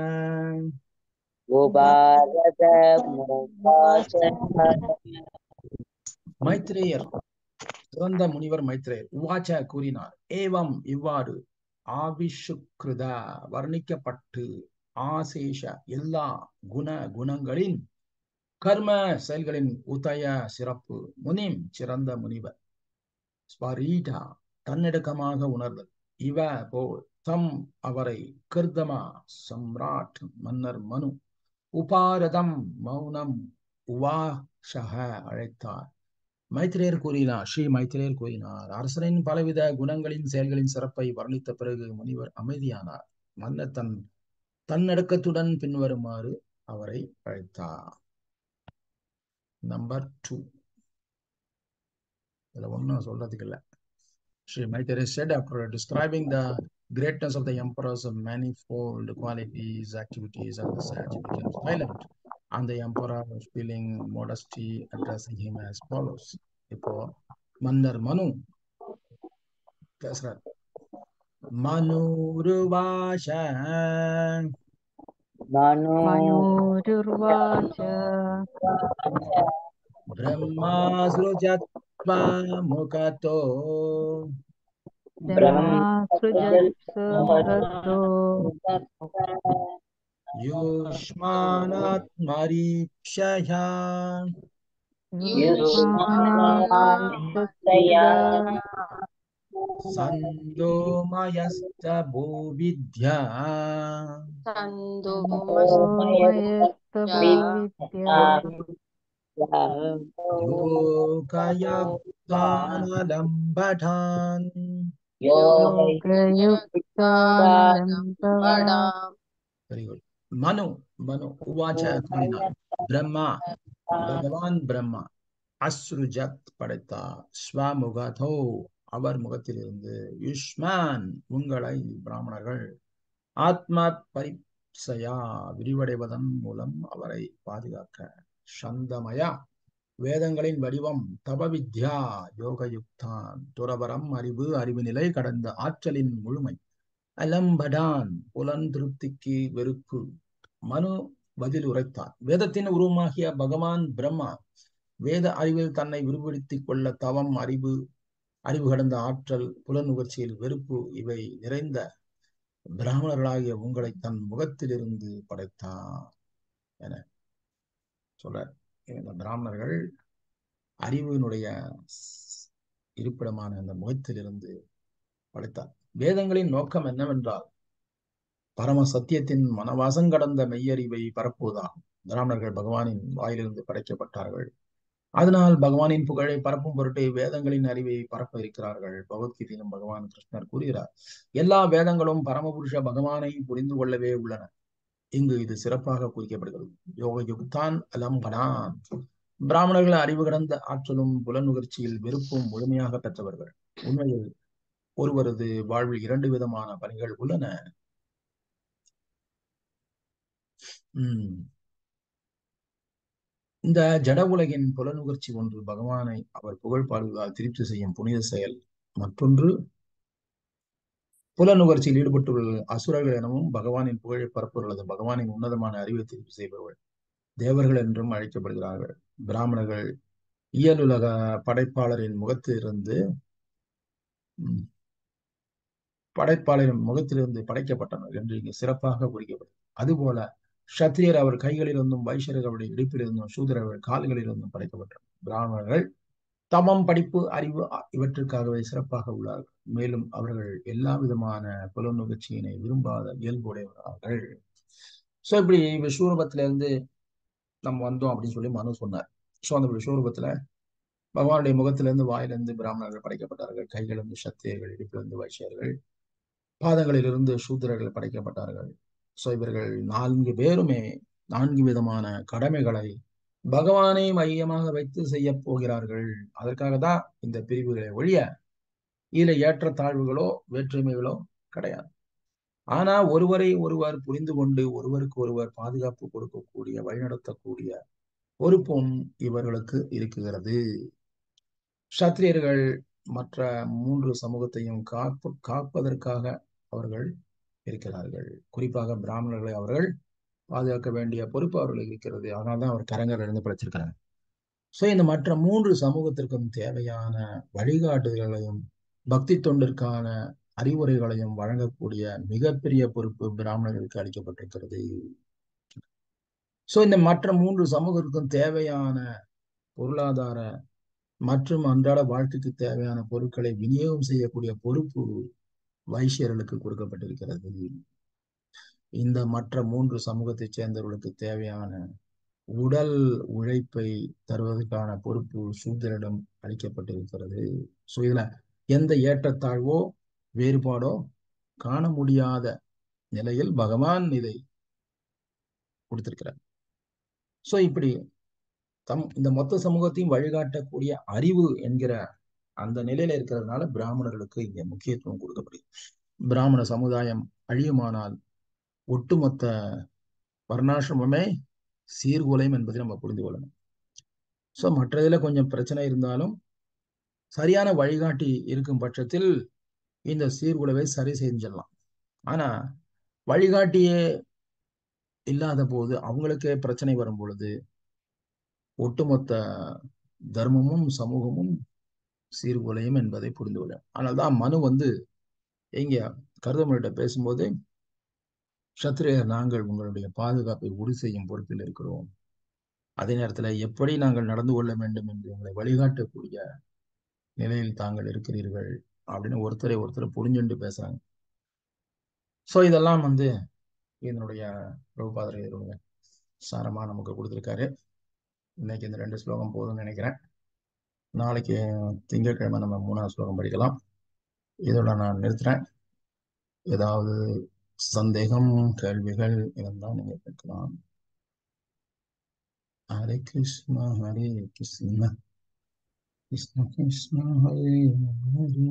Speaker 3: उपारदमुपासः
Speaker 1: மைத்ரேயர் சிறந்த முனிவர் மைத்ரேயர் உவாச்ச கூறினார் ஏவம் இவ்வாறு ஆவிஷுக்ருத வர்ணிக்கப்பட்டு ஆசேஷ எல்லா குண குணங்களின் கர்ம செயல்களின் உதய சிறப்பு முனிம் சிறந்த முனிவர் ஸ்வரீடா தன்னடக்கமாக உணர்தல் இவ போல் தம் அவரை கிருதமா சம்ராட் மன்னர் மனு உபாரதம் மௌனம் உவாஷக அழைத்தார் மைத்திரேயர் கூறினார் ஸ்ரீ மைத்திரேயர் கூறினார் அரசனின் பலவித குணங்களின் செயல்களின் சிறப்பை வர்ணித்த பிறகு முனிவர் அமைதியானார் மன்னர் தன் தன்னடக்கத்துடன் பின்வருமாறு அவரை அழைத்தார் நம்பர் டூ இதுல ஒன்றும் சொல்றதுக்கு இல்லை Sri Maitreya said after describing the greatness of the emperor's manifold qualities, activities, and the sage became silent. And the emperor was feeling modesty, addressing him as follows. இப்போ மன்னர் மனு பேசுறார் மனுருவாச
Speaker 3: मनो
Speaker 4: मनुर्वाच
Speaker 1: பிரம்மாசுஜத்வா முகதோ
Speaker 4: ब्रह्मासृजत्सुहृतो
Speaker 1: युष्मानात्मरीक्षया
Speaker 4: युष्मानस्तया
Speaker 1: सन्दोमयस्तभूविद्या
Speaker 4: सोमयस्तभूविद्या
Speaker 1: योगयुक्तानलम्बठान्
Speaker 4: योगयुक्तानलम्बवा
Speaker 1: Very good. Manu, Manu, Uvacha Kurina, Brahma, பகவான் பிரம்மா அஸ்ருஜத் படைத்தா ஸ்வமுகதோ அவர் முகத்திலிருந்து யுஷ்மான் உங்களை பிராமணர்கள் ஆத்ம பரிப்சயா விரிவடைவதன் மூலம் அவரை பாதுகாக்க சந்தமயா வேதங்களின் வடிவம் தபவித்யா யோகயுக்தான் துறவரம் அறிவு அறிவு நிலை கடந்த ஆற்றலின் முழுமை அலம்படான் புலன் திருப்திக்கு வெறுப்பு மனு பதில் உரைத்தார் வேதத்தின் உருவமாகிய பகவான் பிரம்மா வேத அறிவில் தன்னை விரிவுபடுத்திக் கொள்ள தவம் அறிவு அறிவு கடந்த ஆற்றல் புலனுகர்ச்சியில் வெறுப்பு இவை நிறைந்த பிராமணர்களாகிய உங்களை தன் முகத்திலிருந்து படைத்தார் என சொல்றார் இந்த பிராமணர்கள் அறிவினுடைய இருப்பிடமான அந்த முகத்திலிருந்து படைத்தார் வேதங்களின் நோக்கம் என்னவென்றால் பரம சத்தியத்தின் மனவாசம் கடந்த மெய்யறிவை பரப்புவதாகும் பிராமணர்கள் பகவானின் வாயிலிருந்து படைக்கப்பட்டார்கள் அதனால் பகவானின் புகழை பரப்பும் பொருட்டு வேதங்களின் அறிவை பரப்ப இருக்கிறார்கள் பகவத்கீதையிலும் பகவான் கிருஷ்ணர் கூறுகிறார் எல்லா வேதங்களும் பரமபுருஷ பகவானை புரிந்து கொள்ளவே உள்ளன இங்கு இது சிறப்பாக குறிக்கப்படுகிறது யோக யுக்தான் அலம்பனான் பிராமணர்கள் அறிவு கடந்த ஆற்றலும் புலனுகர்ச்சியில் வெறுப்பும் முழுமையாக பெற்றவர்கள் உண்மையில் ஒருவரது வாழ்வில் இரண்டு விதமான பணிகள் உள்ளன உம் இந்த ஜட உலகின் புலனுகர்ச்சி ஒன்று பகவானை அவர் புகழ் பாடுவதால் திருப்தி செய்யும் புனித செயல் மற்றொன்று புலனுகர்ச்சியில் ஈடுபட்டுள்ள அசுரர்கள் எனவும் பகவானின் புகழை பரப்புகளது பகவானின் உன்னதமான அறிவை திருப்தி செய்பவர்கள் தேவர்கள் என்றும் அழைக்கப்படுகிறார்கள் பிராமணர்கள் இயலுலக படைப்பாளரின் முகத்திலிருந்து படைப்பாளரின் முகத்திலிருந்து படைக்கப்பட்டனர் என்று இங்கு சிறப்பாக குறிக்கப்படும் அதுபோல சத்திரியர் அவர் கைகளில் இருந்தும் வைஷ்யர்கள் அவருடைய இடுப்பில் இருந்தும் சூதரர் அவர் கால்களில் இருந்தும் படைக்கப்பட்டார் பிராமணர்கள் தமம் படிப்பு அறிவு இவற்றிற்காகவே சிறப்பாக உள்ளார்கள் மேலும் அவர்கள் எல்லா விதமான புலனுகர்ச்சியினை விரும்பாத இயல்புடையவர்கள் சோ இப்படி விஸ்வரூபத்துல இருந்து நம்ம வந்தோம் அப்படின்னு சொல்லி மனு சொன்னார் சோ அந்த விஸ்வரூபத்துல பகவானுடைய முகத்திலிருந்து வாயிலிருந்து பிராமணர்கள் படைக்கப்பட்டார்கள் கைகளிலிருந்து சத்தியர்கள் இடுப்பிலிருந்து வைசியர்கள் பாதங்களிலிருந்து சூத்திரர்கள் படைக்கப்பட்டார்கள் சோ இவர்கள் நான்கு பேருமே நான்கு விதமான கடமைகளை பகவானை மையமாக வைத்து செய்ய போகிறார்கள் அதற்காக தான் இந்த பிரிவுகளை ஒழிய இதுல ஏற்றத்தாழ்வுகளோ வேற்றுமைகளோ கிடையாது ஆனா ஒருவரை ஒருவர் புரிந்து கொண்டு ஒருவருக்கு ஒருவர் பாதுகாப்பு கொடுக்கக்கூடிய வழிநடத்தக்கூடிய பொறுப்பும் இவர்களுக்கு இருக்குகிறது சத்திரியர்கள் மற்ற மூன்று சமூகத்தையும் காப்பு காப்பதற்காக அவர்கள் இருக்கிறார்கள் குறிப்பாக பிராமணர்களை அவர்கள் பாதுகாக்க வேண்டிய பொறுப்பு அவர்களுக்கு இருக்கிறது அதனால்தான் அவர் கரங்கர் இருந்து படைச்சிருக்கிறாங்க சோ இந்த மற்ற மூன்று சமூகத்திற்கும் தேவையான வழிகாட்டுதல்களையும் பக்தி தொண்டிற்கான அறிவுரைகளையும் வழங்கக்கூடிய மிகப்பெரிய பொறுப்பு பிராமணர்களுக்கு அளிக்கப்பட்டிருக்கிறது சோ இந்த மற்ற மூன்று சமூகத்திற்கும் தேவையான பொருளாதார மற்றும் அன்றாட வாழ்க்கைக்கு தேவையான பொருட்களை விநியோகம் செய்யக்கூடிய பொறுப்பு வைசியர்களுக்கு கொடுக்கப்பட்டிருக்கிறது இந்த மற்ற மூன்று சமூகத்தைச் சேர்ந்தவர்களுக்கு தேவையான உடல் உழைப்பை தருவதற்கான பொறுப்பு சூத்திரிடம் அளிக்கப்பட்டிருக்கிறது ஸோ இதுல எந்த ஏற்றத்தாழ்வோ வேறுபாடோ காண முடியாத நிலையில் பகவான் இதை கொடுத்திருக்கிறார் ஸோ இப்படி தம் இந்த மொத்த சமூகத்தையும் வழிகாட்டக்கூடிய அறிவு என்கிற அந்த நிலையில இருக்கிறதுனால பிராமணர்களுக்கு இங்க முக்கியத்துவம் கொடுக்கப்படுது பிராமண சமுதாயம் அழியுமானால் ஒட்டுமொத்த வர்ணாசிரமமே சீர்குலையும் என்பதை நம்ம புரிந்து கொள்ளணும் ஸோ மற்றதுல கொஞ்சம் பிரச்சனை இருந்தாலும் சரியான வழிகாட்டி இருக்கும் பட்சத்தில் இந்த சீர்குலைவை சரி செஞ்சிடலாம் ஆனா வழிகாட்டியே இல்லாத போது அவங்களுக்கே பிரச்சனை வரும் பொழுது ஒட்டுமொத்த தர்மமும் சமூகமும் சீர்குலையும் என்பதை புரிந்து கொள்ள ஆனால் தான் மனு வந்து இங்க கருதமணிட்ட பேசும்போது சத்திரியர் நாங்கள் உங்களுடைய பாதுகாப்பை உறுதி செய்யும் பொறுப்பில் இருக்கிறோம் அதே நேரத்துல எப்படி நாங்கள் நடந்து கொள்ள வேண்டும் என்று உங்களை வழிகாட்டக்கூடிய நிலையில் தாங்கள் இருக்கிறீர்கள் அப்படின்னு ஒருத்தரை ஒருத்தர் புரிஞ்சுண்டு பேசுறாங்க சோ இதெல்லாம் வந்து இதனுடைய பிரபுபாதர் இதனுடைய சாரமா நமக்கு கொடுத்துருக்காரு இன்னைக்கு இந்த ரெண்டு ஸ்லோகம் போதும்னு நினைக்கிறேன் நாளைக்கு திங்கட்கிழமை நம்ம மூணாவது ஸ்லோகம் படிக்கலாம் இதோட நான் நிறுத்துறேன் ஏதாவது சந்தேகம் கேள்விகள் இருந்தால் நீங்க கேட்கலாம் ஹரே கிருஷ்ணா ஹரே கிருஷ்ணா கிருஷ்ண கிருஷ்ணா ஹரே ஹரே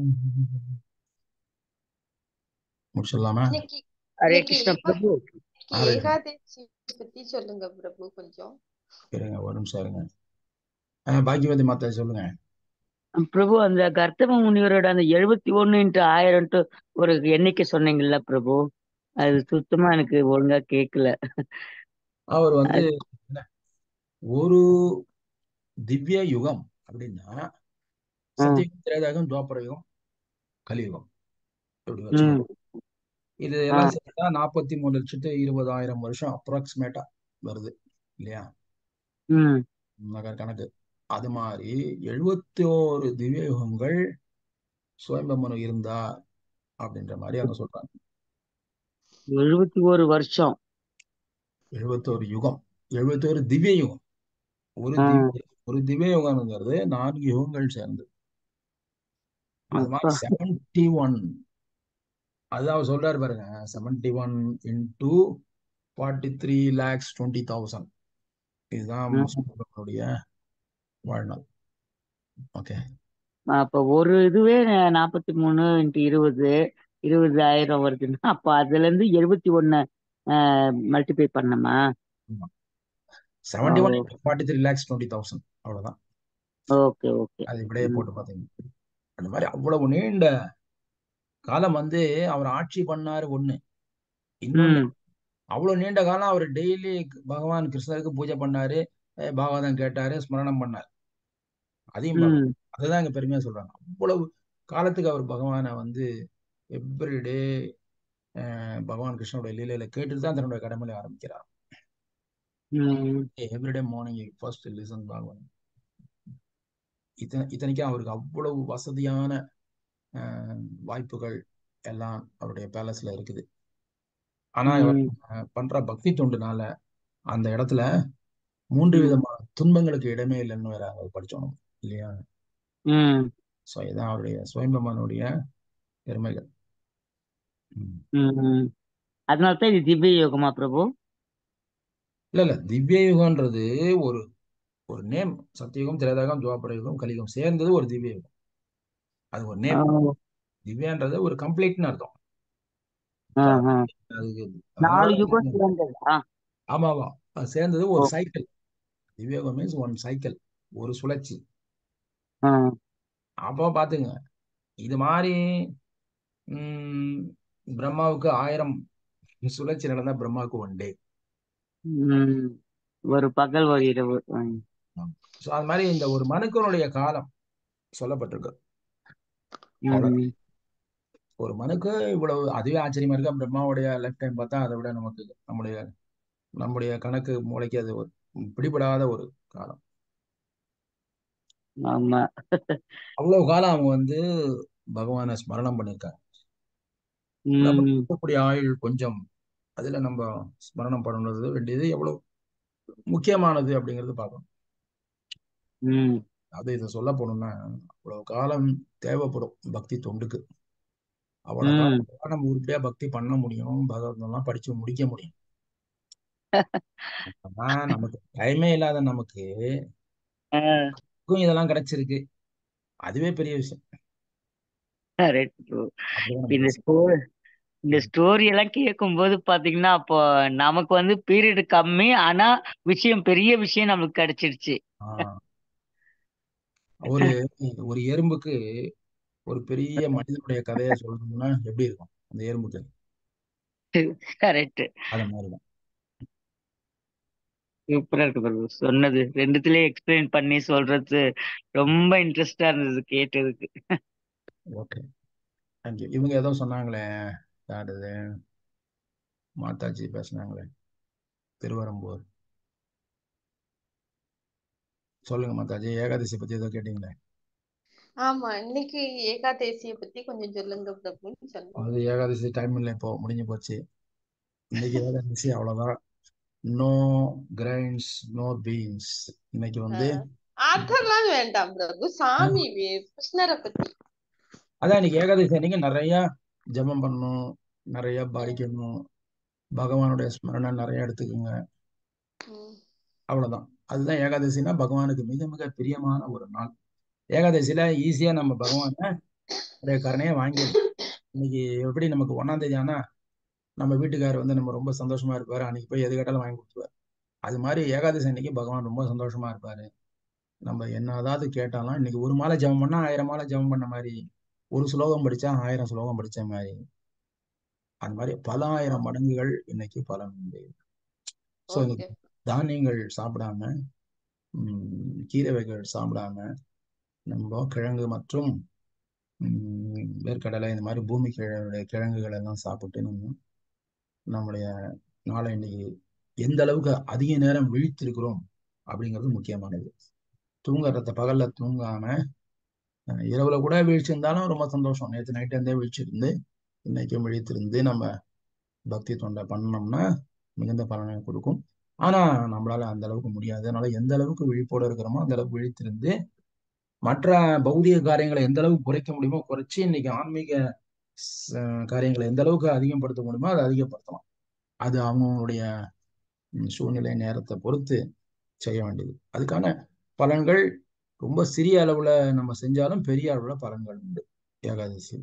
Speaker 1: முடிச்சிடலாமா
Speaker 2: இன்னைக்கு
Speaker 3: ஹரே
Speaker 2: இன்னைக்கு
Speaker 3: கிருஷ்ண பிரபு
Speaker 2: இன்னைக்கு
Speaker 1: ஹரே
Speaker 2: ஏகாதசி பத்தி சொல்லுங்க பிரபு கொஞ்சம்
Speaker 1: இருங்க ஒரு நிமிஷம் இருங்க ஆஹ் பாக்கியவதி மாதா சொல்லுங்க
Speaker 3: பிரபு அந்த கர்த்தம முனிவரோட அந்த எழுபத்தி ஒண்ணு இன்ட்டு ஆயிரம்ட்டு ஒரு எண்ணிக்கை சொன்னீங்கல்ல பிரபு அது சுத்தமா எனக்கு ஒழுங்கா கேட்கல
Speaker 1: அவர் வந்து
Speaker 3: அது
Speaker 1: என்ன, ஒரு திவ்ய யுகம் அப்படின்னா
Speaker 3: ஆ,
Speaker 1: சத்தியுகம் திரேதாயுகம் துவாபர யுகம் கலியுகம் இப்படி
Speaker 3: ம்,
Speaker 1: வச்சுக்கணும் இது
Speaker 3: ஆ,
Speaker 1: எல்லாம் சேர்த்தா நாற்பத்தி மூணு லட்சத்து இருபதாயிரம் வருஷம் அப்ராக்சிமேட்டா வருது இல்லையா
Speaker 3: ம்.
Speaker 1: நகர் கணக்கு அது மாதிரி எழுபத்தி ஓரு திவ்ய யுகங்கள் சுயம்பமனு இருந்தா அப்படின்ற மாதிரி அவங்க சொல்றாங்க
Speaker 3: எழுபத்தி ஒரு வருஷம்
Speaker 1: எழுபத்தோரு யுகம் எழுபத்தோரு திவ்ய யுகம் ஒரு
Speaker 3: ஆ,
Speaker 1: திவ்ய ஒரு திவ்ய யுகம்ங்கிறது நான்கு யுகங்கள் சேர்ந்து அது
Speaker 3: அப்பா
Speaker 1: மாதிரி செவன்டி ஒன் அதுதான் அவர் சொல்றாரு பாருங்க seventy one into forty three lakhs twenty thousand இதுதான்
Speaker 3: ம்.
Speaker 1: சுயம்பமனுடைய வாழ்நாள் ஓகே
Speaker 3: அப்ப ஒரு இதுவே நாற்பத்தி மூணு இன்ட்டு இருபது இருபதாயிரம் வருதுன்னா அப்ப அதுல இருந்து எழுபத்தி ஒண்ணு மல்டிப்ளை பண்ணமா
Speaker 1: seventy one into forty three lakhs twenty thousand அவ்வளவுதான்
Speaker 3: ஓகே ஓகே
Speaker 1: அது இப்படியே போட்டு பார்த்தீங்க அந்த மாதிரி அவ்வளவு நீண்ட காலம் வந்து அவர் ஆட்சி பண்ணாரு ஒண்ணு இன்னொன்னு
Speaker 3: ம்
Speaker 1: அவ்வளவு நீண்ட காலம் அவர் டெய்லி பகவான் கிருஷ்ணருக்கு பூஜை பண்ணாரு அஹ் பாகவதம் கேட்டாரு ஸ்மரணம் பண்ணாரு அதையும் பார்க்கணும்
Speaker 3: ம்
Speaker 1: அதுதான் இங்க பெருமையா சொல்றாங்க அவ்வளவு காலத்துக்கு அவர் பகவானை வந்து எவ்ரிடே பகவான் கிருஷ்ணனுடைய லீலையில கேட்டுட்டு தான் தன்னுடைய கடமையை ஆரம்பிக்கிறார்
Speaker 3: ம்
Speaker 1: everyday morning first listen Bhagavan இத்தனை இத்தனைக்கும் அவருக்கு அவ்வளவு வசதியான அஹ், வாய்ப்புகள் எல்லாம் அவருடைய பேலஸ்ல இருக்குது ஆனா இவர்
Speaker 3: ம்
Speaker 1: அஹ், பண்ற பக்தி தொண்டுனால அந்த இடத்துல மூன்று
Speaker 3: ம்
Speaker 1: விதமான துன்பங்களுக்கு இடமே இல்லைன்னு வேற அவர் படிச்சோம் இல்லையா
Speaker 3: ம்
Speaker 1: ஸோ இதான் அவருடைய சுயம்பமானுடைய பெருமைகள் ம்.
Speaker 3: ம் அதனால தான் இது திவ்ய யோகமா பிரபு
Speaker 1: இல்ல இல்ல திவ்ய யுகம்ன்றது ஒரு ஒரு நேம் சத்தியுகம் திரேதாகம் துவாபர யுகம் கலியுகம் சேர்ந்தது ஒரு திவ்ய யுகம் அது ஒரு நேம்
Speaker 3: ஆ,
Speaker 1: திவ்யான்றது ஒரு கம்ப்ளீட்னு அர்த்தம்
Speaker 3: ஆ, ஆ.
Speaker 1: அதுக்கு
Speaker 3: நாலு
Speaker 1: அதனால
Speaker 3: யுகம் சேர்ந்ததா
Speaker 1: ஆமா ஆமா அது சேர்ந்தது
Speaker 3: ஓ
Speaker 1: ஒரு சைக்கிள் திவ்யயுகம் மீன்ஸ் ஒன் சைக்கிள் ஒரு சுழற்சி
Speaker 3: ஆ
Speaker 1: அப்போ பாத்துங்க இது மாதிரி ம், பிரம்மாவுக்கு ஆயிரம் சுழற்சி நடந்தா பிரம்மாவுக்கு ஒன் டே
Speaker 3: ம் ஒரு பகல் ஒரு இரவு ம்
Speaker 1: ஸோ அது மாதிரி இந்த ஒரு மனுக்கனுடைய காலம் சொல்லப்பட்டிருக்கு அவ்வளவு
Speaker 3: ம்
Speaker 1: ஒரு மனுக்கு இவ்வளவு அதுவே ஆச்சரியமா இருக்கா பிரம்மாவுடைய லைஃப் டைம் பார்த்தா அதை விட நமக்கு நம்முடைய நம்முடைய கணக்கு மூளைக்கு அது ஒரு பிடிபடாத ஒரு காலம்
Speaker 3: ஆமா
Speaker 1: அவ்வளவு காலம் அவங்க வந்து பகவானை ஸ்மரணம் பண்ணியிருக்காங்க நம்ம
Speaker 3: ம்
Speaker 1: இருக்கக்கூடிய ஆயுள் கொஞ்சம் அதுல நம்ம ஸ்மரணம் பண்ணுறது வேண்டியது எவ்வளவு முக்கியமானது அப்படிங்கிறது பார்க்கணும்
Speaker 3: ம்
Speaker 1: அது இதை சொல்ல போனோம்னா அவ்வளவு காலம் தேவைப்படும் பக்தி தொண்டுக்கு அவ்வளவு
Speaker 3: ம்
Speaker 1: காலம் நம்ம உருப்படியா பக்தி பண்ண முடியும் பகவத்லாம் படிச்சு முடிக்க முடியும் ஆனா நமக்கு டைமே இல்லாத நமக்கு
Speaker 3: ஆ,
Speaker 1: நமக்கும் இதெல்லாம் கிடைச்சிருக்கு அதுவே பெரிய விஷயம்
Speaker 3: correct bro.
Speaker 1: அப்படிதான்
Speaker 3: இந்த
Speaker 1: நம்ம
Speaker 3: ஸ்டோ இந்த ஸ்டோரி எல்லாம் கேட்கும்போது பாத்தீங்கன்னா அப்போ நமக்கு வந்து பீரியட் கம்மி ஆனா விஷயம் பெரிய விஷயம் நம்மளுக்கு கிடைச்சிருச்சு
Speaker 1: ஆஹ் ஒரு ஒரு எறும்புக்கு ஒரு பெரிய மனிதனுடைய கதையை சொல்லணும்னா எப்படி இருக்கும் அந்த எறும்புக்கு
Speaker 3: கரெக்ட்
Speaker 1: அது மாதிரிதான்
Speaker 3: சூப்பரா இருக்கு பிரபு சொன்னது ரெண்டுத்துலயே எக்ஸ்பிளைன் பண்ணி சொல்றது ரொம்ப இன்ட்ரெஸ்டா இருந்தது கேட்டதுக்கு
Speaker 1: ஓகே தேங்க்யூ இவங்க ஏதோ சொன்னாங்களே யார் இது மாதாஜி பேசுனாங்களே திருவரம்பூர் சொல்லுங்க மாதாஜி ஏகாதசி பத்தி ஏதோ கேட்டீங்களே
Speaker 2: ஆமா இன்னைக்கு ஏகாதேசிய பத்தி கொஞ்சம் சொல்லுங்க பிரபுன்னு சொன்னேன்
Speaker 1: அது ஏகாதசி டைம் இல்லை இப்போ முடிஞ்சு போச்சு இன்னைக்கு ஏகாதசி அவ்வளவுதான் நோ கிரைன்ஸ் நோ பீன்ஸ் இன்னைக்கு வந்து
Speaker 2: ஆஹ் அதெல்லாம் வேண்டாம் பிரபு சாமி வே- கிருஷ்ணரை பத்தி
Speaker 1: அதான் இன்னைக்கு ஏகாதசி அன்னைக்கு நிறைய ஜெபம் பண்ணணும் நிறைய
Speaker 2: ம்,
Speaker 1: படிக்கணும் பகவானுடைய ஸ்மரணை நிறைய எடுத்துக்கோங்க
Speaker 2: ம்,
Speaker 1: அவ்வளவுதான் அதுதான் ஏகாதசினா பகவானுக்கு மிக மிக பிரியமான ஒரு நாள் ஏகாதசியில ஈஸியா நம்ம பகவானை அவருடைய கருணையை வாங்கிடலாம் இன்னைக்கு எப்படி நமக்கு ஒன்னாம் தேதி ஆனா நம்ம வீட்டுக்காரர் வந்து நம்ம ரொம்ப சந்தோஷமா இருப்பாரு அன்னைக்கு போய் எது கேட்டாலும் வாங்கி கொடுத்துருவாரு அது மாதிரி ஏகாதசி அன்னைக்கு பகவான் ரொம்ப சந்தோஷமா இருப்பாரு நம்ம என்ன அதாவது கேட்டாலும் இன்னைக்கு ஒரு மாலை ஜெபம் பண்ணா ஆயிரம் மாலை ஜெபம் பண்ண மாதிரி ஒரு ஸ்லோகம் படிச்சா ஆயிரம் ஸ்லோகம் படிச்ச மாதிரி அந்த மாதிரி பல ஆயிரம் மடங்குகள் இன்னைக்கு பலன் உண்டு ஸோ இன்னைக்கு
Speaker 2: ஓகே
Speaker 1: தானியங்கள் சாப்பிடாம ம், கீரை வகைகள் சாப்பிடாம நம்ம கிழங்கு மற்றும் ம், வேர்க்கடலை இந்த மாதிரி பூமி கிழ கிழங்குகள் எல்லாம் சாப்பிட்டு நம்ம நம்முடைய நாளை இன்னைக்கு எந்த அளவுக்கு அதிக நேரம் விழித்திருக்கிறோம் அப்படிங்கிறது முக்கியமானது தூங்குறத பகல்ல தூங்காம அஹ், இரவுல கூட விழிச்சிருந்தாலும் ரொம்ப சந்தோஷம் நேற்று நைட்டு இருந்தே விழிச்சிருந்து இன்னைக்கும் விழித்திருந்து நம்ம பக்தி தொண்டை பண்ணோம்னா மிகுந்த பலனை கொடுக்கும் ஆனா நம்மளால அந்த அளவுக்கு முடியாது அதனால எந்த அளவுக்கு விழிப்போட இருக்கிறோமோ அந்த அளவுக்கு விழித்திருந்து மற்ற பௌதிக காரியங்களை எந்த அளவுக்கு குறைக்க முடியுமோ குறைச்சி இன்னைக்கு ஆன்மீக ச- காரியங்களை எந்த அளவுக்கு அதிகப்படுத்த முடியுமோ அதை அதிகப்படுத்தலாம் அது அவங்களுடைய ம், சூழ்நிலை நேரத்தை பொறுத்து செய்ய வேண்டியது அதுக்கான பலன்கள் ரொம்ப சிறிய அளவுல நம்ம செஞ்சாலும் பெரிய அளவுல பலன்கள் உண்டு ஏகாதசி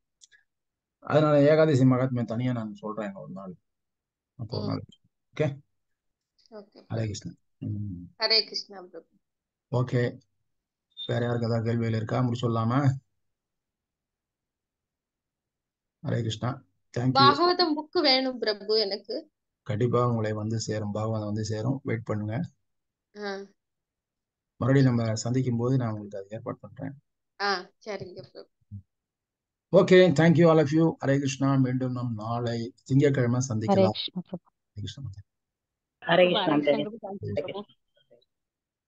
Speaker 1: அதனால ஏகாதசி மகாத்மியம் தனியா நான் சொல்றேன் ஒரு நாள் அப்போ ஒரு
Speaker 2: ம்
Speaker 1: நாள் ஓகே
Speaker 2: ஓகே
Speaker 1: ஹரே கிருஷ்ணன் ம்
Speaker 2: ஹரே கிருஷ்ணா பிரபு
Speaker 1: ஓகே வேற யாருக்கு ஏதாவது கேள்விகள் இருக்கா முடிச்சுடலாமா ஹரே கிருஷ்ணா தேங்க்யூ
Speaker 2: பாகவதம் புக்கு வேணும் பிரபு எனக்கு
Speaker 1: கண்டிப்பா உங்களை வந்து சேரும் பாகவதம் வந்து சேரும் வெயிட் பண்ணுங்க
Speaker 2: ஆ
Speaker 1: மறுபடியும் நம்ம சந்திக்கும் போது நான் உங்களுக்கு அதை ஏற்பாடு பண்றேன்
Speaker 2: ஆ சரிங்க Prabhu
Speaker 1: okay thank you all of you Hare Krishna மீண்டும் நம் நாளை திங்கட்கிழமை
Speaker 4: ஹரே
Speaker 1: சந்திக்கலாம்
Speaker 4: கிருஷ்ண பிரபு
Speaker 1: ஹரே கிருஷ்ணா
Speaker 3: ஹரே
Speaker 2: பிரபு
Speaker 3: கிருஷ்ணா
Speaker 2: ஹரே
Speaker 3: பிரதர்
Speaker 2: கிருஷ்ணா பிரபு தேங்க்யூ பிரபு